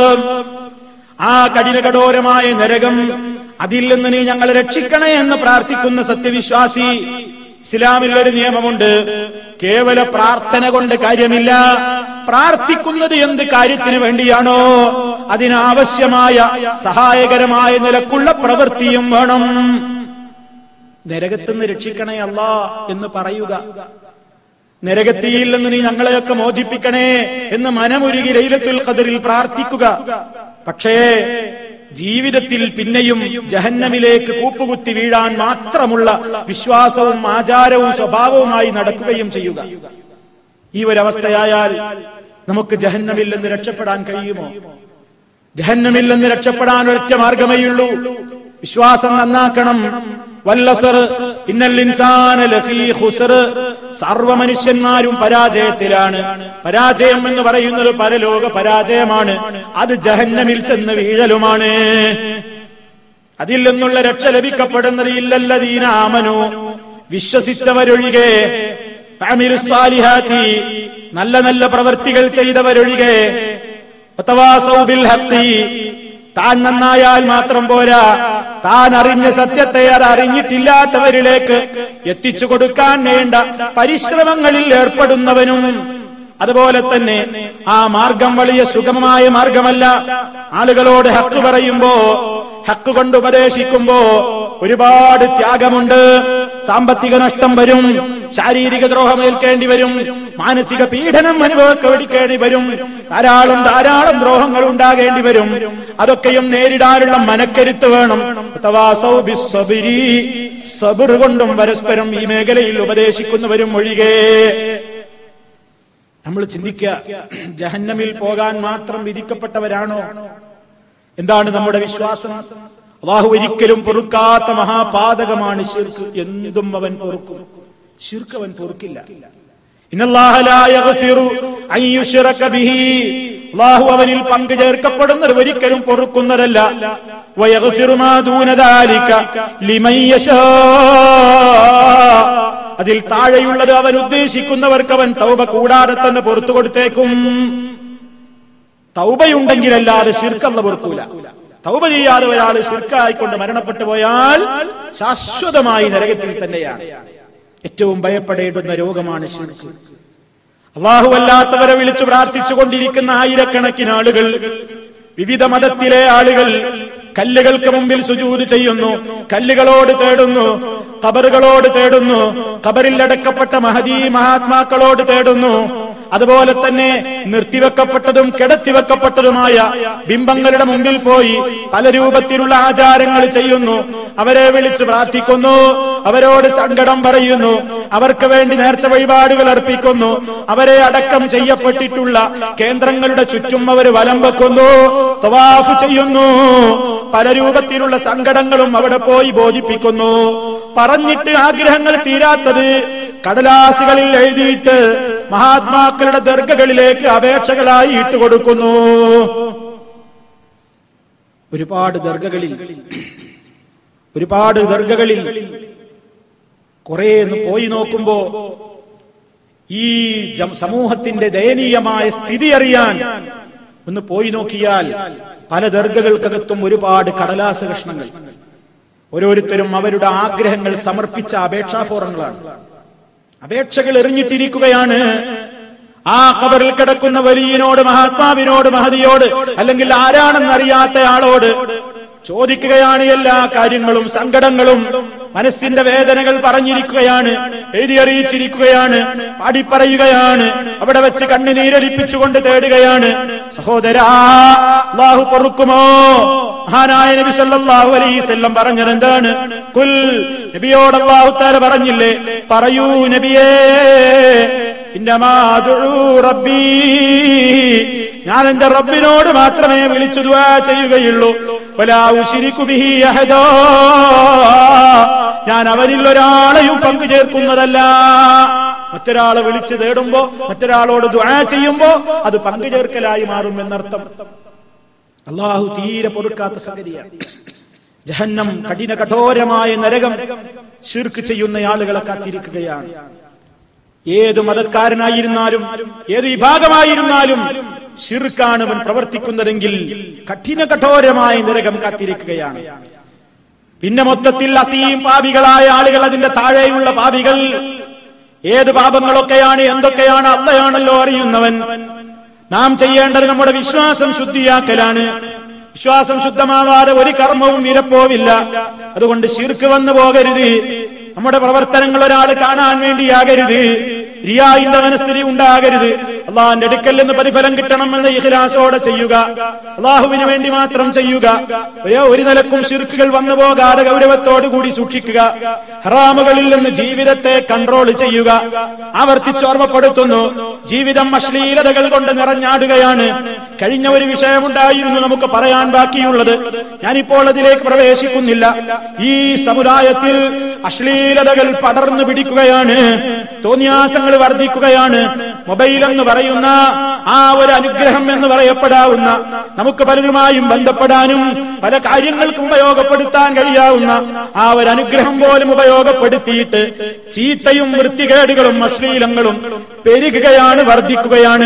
ആ കഠിനകഠോരമായ നരകം അതിൽ നിന്ന് നീ ഞങ്ങളെ രക്ഷിക്കണേ എന്ന് പ്രാർത്ഥിക്കുന്ന സത്യവിശ്വാസി ഇസ്ലാമിൽ ഒരു നിയമമുണ്ട് കേവല പ്രാർത്ഥന കൊണ്ട് കാര്യമില്ല പ്രാർത്ഥിക്കുന്നത് എന്ത് കാര്യത്തിന് വേണ്ടിയാണോ അതിനാവശ്യമായ സഹായകരമായ നിലക്കുള്ള പ്രവൃത്തിയും വേണം നരകത്തുനിന്ന് രക്ഷിക്കണേ അല്ലാ എന്ന് പറയുക നരകത്തിയിൽ നിന്ന് നീ ഞങ്ങളെയൊക്കെ മോചിപ്പിക്കണേ എന്ന് മനമുരുകി ലൈലത്തുൽ ഖദറിൽ പ്രാർത്ഥിക്കുക പക്ഷേ ജീവിതത്തിൽ പിന്നെയും ജഹന്നമിലേക്ക് കൂപ്പുകുത്തി വീഴാൻ മാത്രമുള്ള വിശ്വാസവും ആചാരവും സ്വഭാവവുമായി നടക്കുകയും ചെയ്യുക ഈ ഒരവസ്ഥയായാൽ നമുക്ക് ജഹന്നമിൽ നിന്ന് രക്ഷപ്പെടാൻ കഴിയുമോ ജഹന്നമിൽ നിന്ന് രക്ഷപ്പെടാൻ ഒരൊറ്റ മാർഗമേയുള്ളൂ വിശ്വാസം നന്നാക്കണം വല്ലസർ ഇന്നൽ ഇൻസാന ലഫീ ഖുസ്ർ സർവ മനുഷ്യന്മാരും പരാജയത്തിലാണ് പരാജയം എന്ന് പറയുന്നത് പരലോക പരാജയമാണ് അത് ജഹന്നമിൽ ചെന്ന് വീഴലുമാണ് അതിൽ നിന്നുള്ള രക്ഷ ലഭിക്കപ്പെടുന്നത് ഇല്ലല്ലദീന ആമനു വിശ്വസിച്ചവരൊഴികെ ഫഅമിലു സ്സാലിഹാത്തി നല്ല നല്ല പ്രവർത്തികൾ ചെയ്തവരൊഴികെ വതവാസൗ ബിൽ ഹഖി താൻ നന്നായാൽ മാത്രം പോരാ താൻ അറിഞ്ഞ സത്യത്തെ അത് അറിഞ്ഞിട്ടില്ലാത്തവരിലേക്ക് എത്തിച്ചു കൊടുക്കാൻ വേണ്ട പരിശ്രമങ്ങളിൽ ഏർപ്പെടുന്നവനും അതുപോലെ തന്നെ ആ മാർഗം വലിയ സുഗമമായ മാർഗമല്ല ആളുകളോട് ഹക്ക് പറയുമ്പോ ഹക്ക് കൊണ്ട് ഉപദേശിക്കുമ്പോ ഒരുപാട് ത്യാഗമുണ്ട് സാമ്പത്തിക നഷ്ടം വരും ശാരീരിക ദ്രോഹം ഏൽക്കേണ്ടി വരും മാനസിക പീഡനം അനുഭവിക്കേണ്ടി വരും ധാരാളം ധാരാളം ദ്രോഹങ്ങൾ ഉണ്ടാകേണ്ടി വരും അതൊക്കെയും നേരിടാനുള്ള മനക്കരുത്ത് വേണം തവാസൗ ബിസ്സബിരി. സബർ കൊണ്ടും പരസ്പരം ഈ മേഖലയിൽ ഉപദേശിക്കുന്നവരും ഒഴികെ നമ്മൾ ചിന്തിക്കുക ജഹന്നമിൽ പോകാൻ മാത്രം വിധിക്കപ്പെട്ടവരാണോ എന്താണ് നമ്മുടെ വിശ്വാസം അള്ളാഹു ഒരിക്കലും പൊറുക്കാത്ത മഹാപാതകമാണ് ശിർക്ക് എന്തും അവൻ പൊറുക്കും ശിർക്ക് അവൻ പൊറുക്കില്ല ഇന്നല്ലാഹ ലാ യഗ്ഫിറു അൻ യുശ്റക ബിഹി അള്ളാഹു അവനിൽ പങ്കു ചേർക്കപ്പെടുന്നത് ഒരിക്കലും പൊറുക്കുന്നതല്ല വയഗ്ഫിറു മാ ദൂന ദാലിക ലിമൻ യശാ അതിൽ താഴെയുള്ളത് അവൻ ഉദ്ദേശിക്കുന്നവർക്ക് അവൻ തൗബ കൂടാതെ തന്നെ പുറത്തു കൊടുത്തേക്കും തൗബയുണ്ടെങ്കിലല്ലാതെ ശിർക്കല്ല പൊറുക്കൂല തൗബ ചെയ്യാതെ ഒരാൾ ശിർക്കായിക്കൊണ്ട് മരണപ്പെട്ടു പോയാൽ ശാശ്വതമായി നരകത്തിൽ തന്നെയാണ് ഏറ്റവും ഭയപ്പെടേണ്ടുന്ന രോഗമാണ് ശിർക്ക് അള്ളാഹു അല്ലാത്തവരെ വിളിച്ചു പ്രാർത്ഥിച്ചു കൊണ്ടിരിക്കുന്ന ആയിരക്കണക്കിന് ആളുകൾ വിവിധ മതത്തിലെ ആളുകൾ കല്ലുകൾക്ക് മുമ്പിൽ സുജൂത് ചെയ്യുന്നു കല്ലുകളോട് തേടുന്നു ഖബറുകളോട് തേടുന്നു ഖബറിൽ അടക്കപ്പെട്ട മഹദീ മഹാത്മാക്കളോട് തേടുന്നു അതുപോലെ തന്നെ നിർത്തിവെക്കപ്പെട്ടതും കിടത്തിവെക്കപ്പെട്ടതുമായ ബിംബങ്ങളുടെ മുമ്പിൽ പോയി പല രൂപത്തിലുള്ള ആചാരങ്ങൾ ചെയ്യുന്നു അവരെ വിളിച്ച് പ്രാർത്ഥിക്കുന്നു അവരോട് സങ്കടം പറയുന്നു അവർക്ക് വേണ്ടി നേർച്ച വഴിപാടുകൾ അർപ്പിക്കുന്നു അവരെ അടക്കം ചെയ്യപ്പെട്ടിട്ടുള്ള കേന്ദ്രങ്ങളുടെ ചുറ്റും അവർ വലം വെക്കുന്നു തവാഫ് ചെയ്യുന്നു പല രൂപത്തിലുള്ള സങ്കടങ്ങളും അവിടെ പോയി ബോധിപ്പിക്കുന്നു പറഞ്ഞിട്ട് ആഗ്രഹങ്ങൾ തീരാത്തത് കടലാസുകളിൽ എഴുതിയിട്ട് മഹാത്മാക്കളുടെ ദർഗകളിലേക്ക് അപേക്ഷകളായി ഇട്ടുകൊടുക്കുന്നു ഒരുപാട് ദർഗകളിൽ ഒരുപാട് ദർഗകളിൽ കുറെ ഒന്ന് പോയി നോക്കുമ്പോ ഈ ജം- സമൂഹത്തിന്റെ ദയനീയമായ സ്ഥിതി അറിയാൻ ഒന്ന് പോയി നോക്കിയാൽ പല ദർഗകൾക്കകത്തും ഒരുപാട് കടലാസ കഷ്ണങ്ങൾ ഓരോരുത്തരും അവരുടെ ആഗ്രഹങ്ങൾ സമർപ്പിച്ച അപേക്ഷാ ഫോറങ്ങളാണ് അപേക്ഷകൾ എറിഞ്ഞിട്ടിരിക്കുകയാണ് ആ കബറിൽ കിടക്കുന്ന വലിയനോട് മഹാത്മാവിനോട് മഹതിയോട് അല്ലെങ്കിൽ ആരാണെന്നറിയാത്ത ആളോട് ചോദിക്കുകയാണ് എല്ലാ കാര്യങ്ങളും സങ്കടങ്ങളും മനസ്സിന്റെ വേദനകൾ പറഞ്ഞിരിക്കുകയാണ് എഴുതിയറിയിച്ചിരിക്കുകയാണ് പാടിപ്പറയുകയാണ് അവിടെ വെച്ച് കണ്ണുനീരൊലിപ്പിച്ചുകൊണ്ട് തേടുകയാണ് സഹോദരാ അള്ളാഹു പൊറുക്കുമോ മഹാനായ നബി സല്ലല്ലാഹു അലൈഹി വസല്ലം പറഞ്ഞത് എന്താണ് കുൽ നബിയോട് അള്ളാഹു താര പറഞ്ഞില്ലേ പറയൂ നബിയേ ഇന്നമാ ദുഊ റബ്ബീ ഞാൻ എന്റെ റബ്ബിനോട് മാത്രമേ വിളിച്ചു ദുആ ചെയ്യുകയുള്ളൂ വലാ ഉശ്രികു ബിഹി അഹദാ ഞാൻ അവനിൽ ഒരാളെയും പങ്കു ചേർക്കുന്നതല്ല മറ്റൊരാളെ വിളിച്ച് തേടുമ്പോ മറ്റൊരാളോട് ദുആ ചെയ്യുമ്പോ അത് പങ്കു ചേർക്കലായി മാറും എന്നർത്ഥം അള്ളാഹു തീരെ പൊറുക്കാത്ത സംഗതിയാണ് ജഹന്നം കഠിന കഠോരമായ നരകം ശിർക്ക് ചെയ്യുന്ന ആളുകളെ കാത്തിരിക്കുകയാണ് ഏത് മതക്കാരനായിരുന്നാലും ഏത് വിഭാഗമായിരുന്നാലും ഷിർക്കാണ് അവൻ പ്രവർത്തിക്കുന്നതെങ്കിൽ കഠിന കഠോരമായ നരകം കാത്തിരിക്കുകയാണ് പിന്നെ മൊത്തത്തിൽ അസീം പാപികളായ ആളുകൾ അതിന്റെ താഴെയുള്ള പാപികൾ ഏത് പാപങ്ങളൊക്കെയാണ് എന്തൊക്കെയാണ് അള്ളയാണല്ലോ അറിയുന്നവൻ നാം ചെയ്യേണ്ടത് നമ്മുടെ വിശ്വാസം ശുദ്ധിയാക്കലാണ് വിശ്വാസം ശുദ്ധമാവാതെ ഒരു കർമ്മവും നിരപ്പോവില്ല അതുകൊണ്ട് ശിർക്ക് വന്നു പോകരുത് നമ്മുടെ പ്രവർത്തനങ്ങൾ ഒരാൾ കാണാൻ വേണ്ടിയാകരുത് റിയായിന്റെ മനസ്ഥിതി ഉണ്ടാകരുത് അള്ളാഹിന്റെ അടുക്കൽ നിന്ന് പ്രതിഫലം കിട്ടണമെന്ന് ഇഖ്ലാസോടെ ചെയ്യുക അള്ളാഹുവിന് വേണ്ടി മാത്രം ചെയ്യുക ഒരേ ഒരു നിലക്കും ശിർക്കുകൾ വന്നു പോകാതെ ഗൗരവത്തോടു കൂടി സൂക്ഷിക്കുക ഹറാമുകളിൽ നിന്ന് ജീവിതത്തെ കൺട്രോൾ ചെയ്യുക ആവർത്തിച്ച് ഓർമ്മപ്പെടുത്തുന്നു ജീവിതം അശ്ലീലതകൾ കൊണ്ട് നിറഞ്ഞാടുകയാണ് കഴിഞ്ഞ ഒരു വിഷയമുണ്ടായിരുന്നു നമുക്ക് പറയാൻ ബാക്കിയുള്ളത് ഞാനിപ്പോൾ അതിലേക്ക് പ്രവേശിക്കുന്നില്ല ഈ സമുദായത്തിൽ അശ്ലീലതകൾ പടർന്നു പിടിക്കുകയാണ് തോന്നിയാസങ്ങൾ വർദ്ധിക്കുകയാണ് മൊബൈൽ എന്ന് പറയുന്ന ആ ഒരു അനുഗ്രഹം എന്ന് പറയപ്പെടാവുന്ന നമുക്ക് പലരുമായും ബന്ധപ്പെടാനും പല കാര്യങ്ങൾക്കും ഉപയോഗപ്പെടുത്താൻ കഴിയാവുന്ന ആ ഒരു അനുഗ്രഹം പോലും ഉപയോഗപ്പെടുത്തിയിട്ട് ചീത്തയും വൃത്തികേടുകളും അശ്ലീലങ്ങളും പെരുകുകയാണ് വർദ്ധിക്കുകയാണ്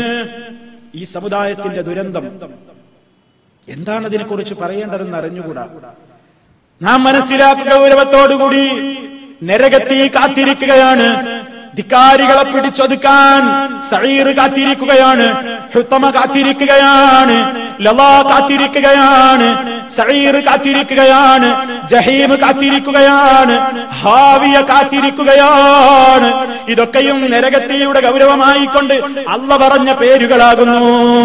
ഈ സമുദായത്തിന്റെ ദുരന്തം എന്താണ് അതിനെക്കുറിച്ച് പറയേണ്ടതെന്ന് അറിഞ്ഞുകൂടാ നാം മനസ്സിലാക്കുക ഗൗരവത്തോടുകൂടി നരകത്തി കാത്തിരിക്കുകയാണ് ധിക്കാരികളെ പിടിച്ചൊതുക്കാൻ സഴീർ കാത്തിരിക്കുകയാണ് ഹുത്തമ കാത്തിരിക്കുകയാണ് ലവാ കാത്തിരിക്കുകയാണ് സഴീർ കാത്തിരിക്കുകയാണ് ജഹീം കാത്തിരിക്കുകയാണ് ഹാവിയ കാത്തിരിക്കുകയാണ് ഇതൊക്കെയും നരകത്തിയുടെ ഗൗരവമായിക്കൊണ്ട് അല്ല പറഞ്ഞ പേരുകളാകുന്നു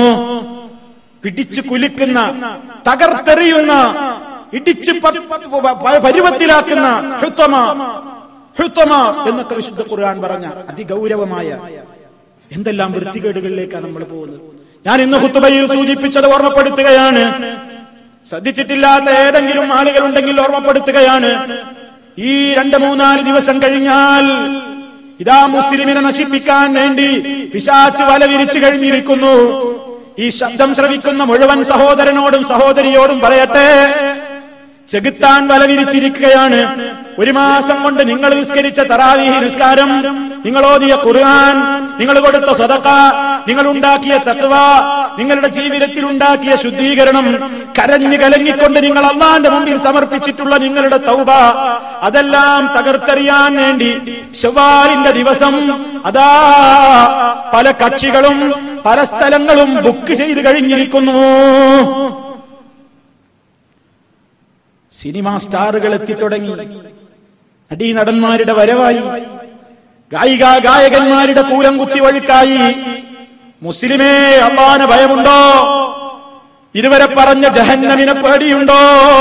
പിടിച്ചു കുലുക്കുന്ന തകർത്തെറിയുന്ന ഇടിച്ച് പ- പ- പ- പരുവത്തിലാക്കുന്ന ഹുത്തമ ഹുത്തമ എന്നൊക്കെ വിശുദ്ധ ഖുർആൻ പറഞ്ഞ അതിഗൗരവമായ എന്തെല്ലാം വൃത്തികേടുകളിലേക്കാണ് നമ്മൾ പോകുന്നത് ഞാൻ ഇന്ന് ഹുത്തുബയിൽ സൂചിപ്പിച്ചത് ഓർമ്മപ്പെടുത്തുകയാണ് ശ്രദ്ധിച്ചിട്ടില്ലാത്ത ഏതെങ്കിലും ആളുകൾ ഉണ്ടെങ്കിൽ ഓർമ്മപ്പെടുത്തുകയാണ് ഈ രണ്ട് മൂന്നാല് ദിവസം കഴിഞ്ഞാൽ ഇതാ മുസ്ലിമിനെ നശിപ്പിക്കാൻ വേണ്ടി പിശാച്ച് വല വിരിച്ചു കഴിഞ്ഞിരിക്കുന്നു ഈ ശബ്ദം ശ്രവിക്കുന്ന മുഴുവൻ സഹോദരനോടും സഹോദരിയോടും പറയട്ടെ ചെകുത്താൻ വല വിരിച്ചിരിക്കുകയാണ് ഒരു മാസം കൊണ്ട് നിങ്ങൾ നിസ്കരിച്ച തറാവീഹ് നിസ്കാരം നിങ്ങൾ ഓതിയ ഖുർആൻ നിങ്ങൾ കൊടുത്ത സ്വതക്ക നിങ്ങൾ ഉണ്ടാക്കിയ തത്വ നിങ്ങളുടെ ജീവിതത്തിൽ ഉണ്ടാക്കിയ ശുദ്ധീകരണം കരഞ്ഞു കലങ്ങിക്കൊണ്ട് നിങ്ങൾ അള്ളാന്റെ മുമ്പിൽ സമർപ്പിച്ചിട്ടുള്ള നിങ്ങളുടെ തൗബ അതെല്ലാം തകർത്തെറിയാൻ വേണ്ടി ശവാലിന്റെ ദിവസം അതാ പല കക്ഷികളും പല സ്ഥലങ്ങളും ബുക്ക് ചെയ്ത് കഴിഞ്ഞിരിക്കുന്നു സിനിമാ സ്റ്റാറുകൾ എത്തിത്തുടങ്ങി നടീനടന്മാരുടെ വരവായി ഗായിക ഗായകന്മാരുടെ കൂലം കുത്തി വഴുക്കായി മുസ്ലിമേ അള്ളാന് ഭയമുണ്ടോ ഇതുവരെ പറഞ്ഞ ജഹന്നമിനെ പേടിയുണ്ടോ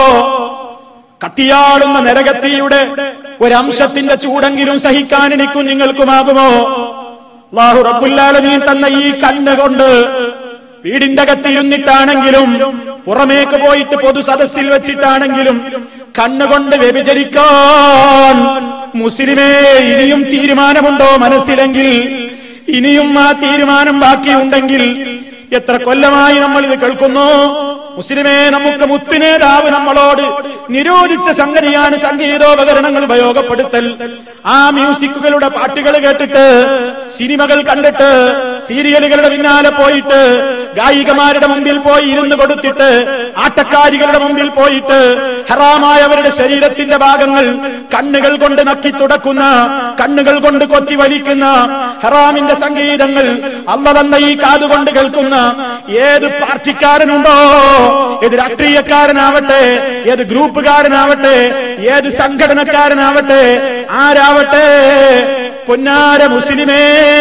കത്തിയാളുന്ന നരകത്തിയുടെ ഒരംശത്തിന്റെ ചൂടെങ്കിലും സഹിക്കാൻ എനിക്കും നിങ്ങൾക്കുമാകുമോ അള്ളാഹു റബ്ബുല്ലാലമീൻ തന്ന ഈ കണ്ണ് കൊണ്ട് വീടിന്റെ അകത്തിരുന്നിട്ടാണെങ്കിലും പുറമേക്ക് പോയിട്ട് പൊതു സദസ്സിൽ വെച്ചിട്ടാണെങ്കിലും കണ്ണുകൊണ്ട് വ്യഭിചരിക്കാൻ മുസ്ലിമേ ഇനിയും തീരുമാനമുണ്ടോ മനസ്സിലെങ്കിൽ ഇനിയും ആ തീരുമാനം ബാക്കിയുണ്ടെങ്കിൽ എത്ര കൊല്ലമായി നമ്മൾ ഇത് കേൾക്കുന്നു മുസ്ലിമേ നമുക്ക് മുത്തുനേതാവ് നമ്മളോട് നിരോധിച്ച സംഗതിയാണ് സംഗീതോപകരണങ്ങൾ ഉപയോഗപ്പെടുത്തൽ ആ മ്യൂസിക്കുകളുടെ പാട്ടുകൾ കേട്ടിട്ട് സിനിമകൾ കണ്ടിട്ട് സീരിയലുകളുടെ പിന്നാലെ പോയിട്ട് ഗായികമാരുടെ മുമ്പിൽ പോയി ഇരുന്ന് കൊടുത്തിട്ട് ആട്ടക്കാരികളുടെ മുമ്പിൽ പോയിട്ട് ഹറാമായവരുടെ ശരീരത്തിന്റെ ഭാഗങ്ങൾ കണ്ണുകൾ കൊണ്ട് നക്കി തുടക്കുന്ന കണ്ണുകൾ കൊണ്ട് കൊത്തി വലിക്കുന്ന ഹറാമിന്റെ സംഗീതങ്ങൾ അല്ല തന്ന ഈ കാതുകൊണ്ട് കേൾക്കുന്ന ഏത് പാർട്ടിക്കാരനുണ്ടോ ഏത് രാഷ്ട്രീയക്കാരനാവട്ടെ ഏത് ഗ്രൂപ്പുകാരനാവട്ടെ ഏത് സംഘടനക്കാരനാവട്ടെ ആരാവട്ടെ പൊന്നാര മുസ്ലിമേ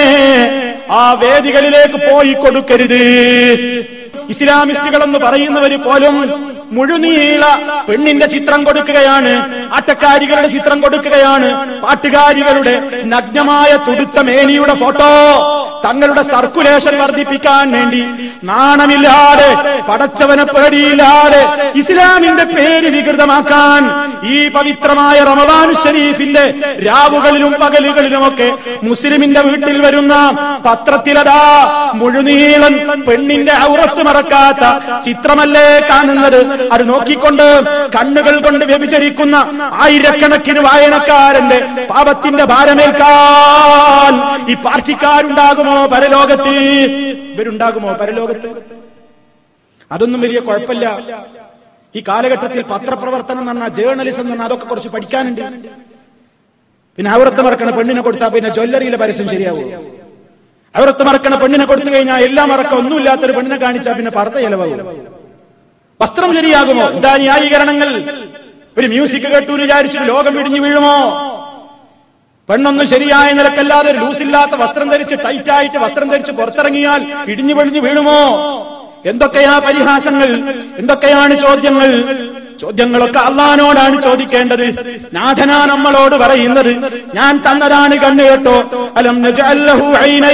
ആ വേദികളിലേക്ക് പോയി കൊടുക്കരുത് ഇസ്ലാമിസ്റ്റുകൾ എന്ന് പറയുന്നവര് പോലും മുഴുനീള പെണ്ണിന്റെ ചിത്രം കൊടുക്കുകയാണ് ആട്ടക്കാരികളുടെ ചിത്രം കൊടുക്കുകയാണ് പാട്ടുകാരികളുടെ നഗ്നമായ തുടുത്ത മേനിയുടെ ഫോട്ടോ തങ്ങളുടെ സർക്കുലേഷൻ വർദ്ധിപ്പിക്കാൻ വേണ്ടി നാണമില്ലാതെ പടച്ചവനെ പേടിയില്ലാതെ ഇസ്ലാമിന്റെ പേര് വികൃതമാക്കാൻ ഈ പവിത്രമായ റമദാൻ ഷരീഫിന്റെ രാവുകളിലും പകലുകളിലുമൊക്കെ മുസ്ലിമിന്റെ വീട്ടിൽ വരുന്ന പത്രത്തിലതാ മുഴുനീളൻ പെണ്ണിന്റെ ഔറത്ത് മറക്കാത്ത ചിത്രമല്ലേ കാണുന്നത് അത് നോക്കിക്കൊണ്ട് കണ്ണുകൾ കൊണ്ട് വ്യഭിചരിക്കുന്ന ആയിരക്കണക്കിന് വായനക്കാരന്റെ പാപത്തിന്റെ ഭാരമേൽക്കാൻ ഈ പാർട്ടിക്കാരുണ്ടാകുമോ പരലോകത്ത് ഇവരുണ്ടാകുമോ പരലോകത്ത് അതൊന്നും വലിയ കുഴപ്പമില്ല ഈ കാലഘട്ടത്തിൽ പത്രപ്രവർത്തനം എന്ന് പറഞ്ഞാൽ ജേർണലിസം എന്ന് പറഞ്ഞാൽ അതൊക്കെ കുറച്ച് പഠിക്കാനുണ്ട് പിന്നെ ഔറത്ത് മറക്കണ പെണ്ണിനെ കൊടുത്താൽ പിന്നെ ജ്വല്ലറിയിലെ പരസ്യം ശരിയാവും ഔറത്ത് മറക്കണ പെണ്ണിനെ കൊടുത്തു കഴിഞ്ഞാൽ എല്ലാം മറക്ക ഒന്നുമില്ലാത്തൊരു പെണ്ണിനെ കാണിച്ചാൽ പിന്നെ പറത്ത ചെലവാകും വസ്ത്രം ശരിയാകുമോ എന്താ ന്യായീകരണങ്ങൾ ഒരു മ്യൂസിക് കേട്ടു വിചാരിച്ചിട്ട് ലോകം ഇടിഞ്ഞു വീഴുമോ പെണ്ണൊന്നും ശരിയായ നിലക്കല്ലാതെ ഒരു ലൂസില്ലാത്ത വസ്ത്രം ധരിച്ച് ടൈറ്റായിട്ട് വസ്ത്രം ധരിച്ച് പുറത്തിറങ്ങിയാൽ ഇടിഞ്ഞു പൊളിഞ്ഞു വീഴുമോ എന്തൊക്കെയാ പരിഹാസങ്ങൾ എന്തൊക്കെയാണ് ചോദ്യങ്ങൾ ചോദ്യങ്ങളൊക്കെ അള്ളഹാനോടാണ് ചോദിക്കേണ്ടത് നാഥനാ നമ്മളോട് പറയുന്നത് ഞാൻ തന്നതാണ് കണ്ണു കേട്ടോ അലം നജഅല്ലഹു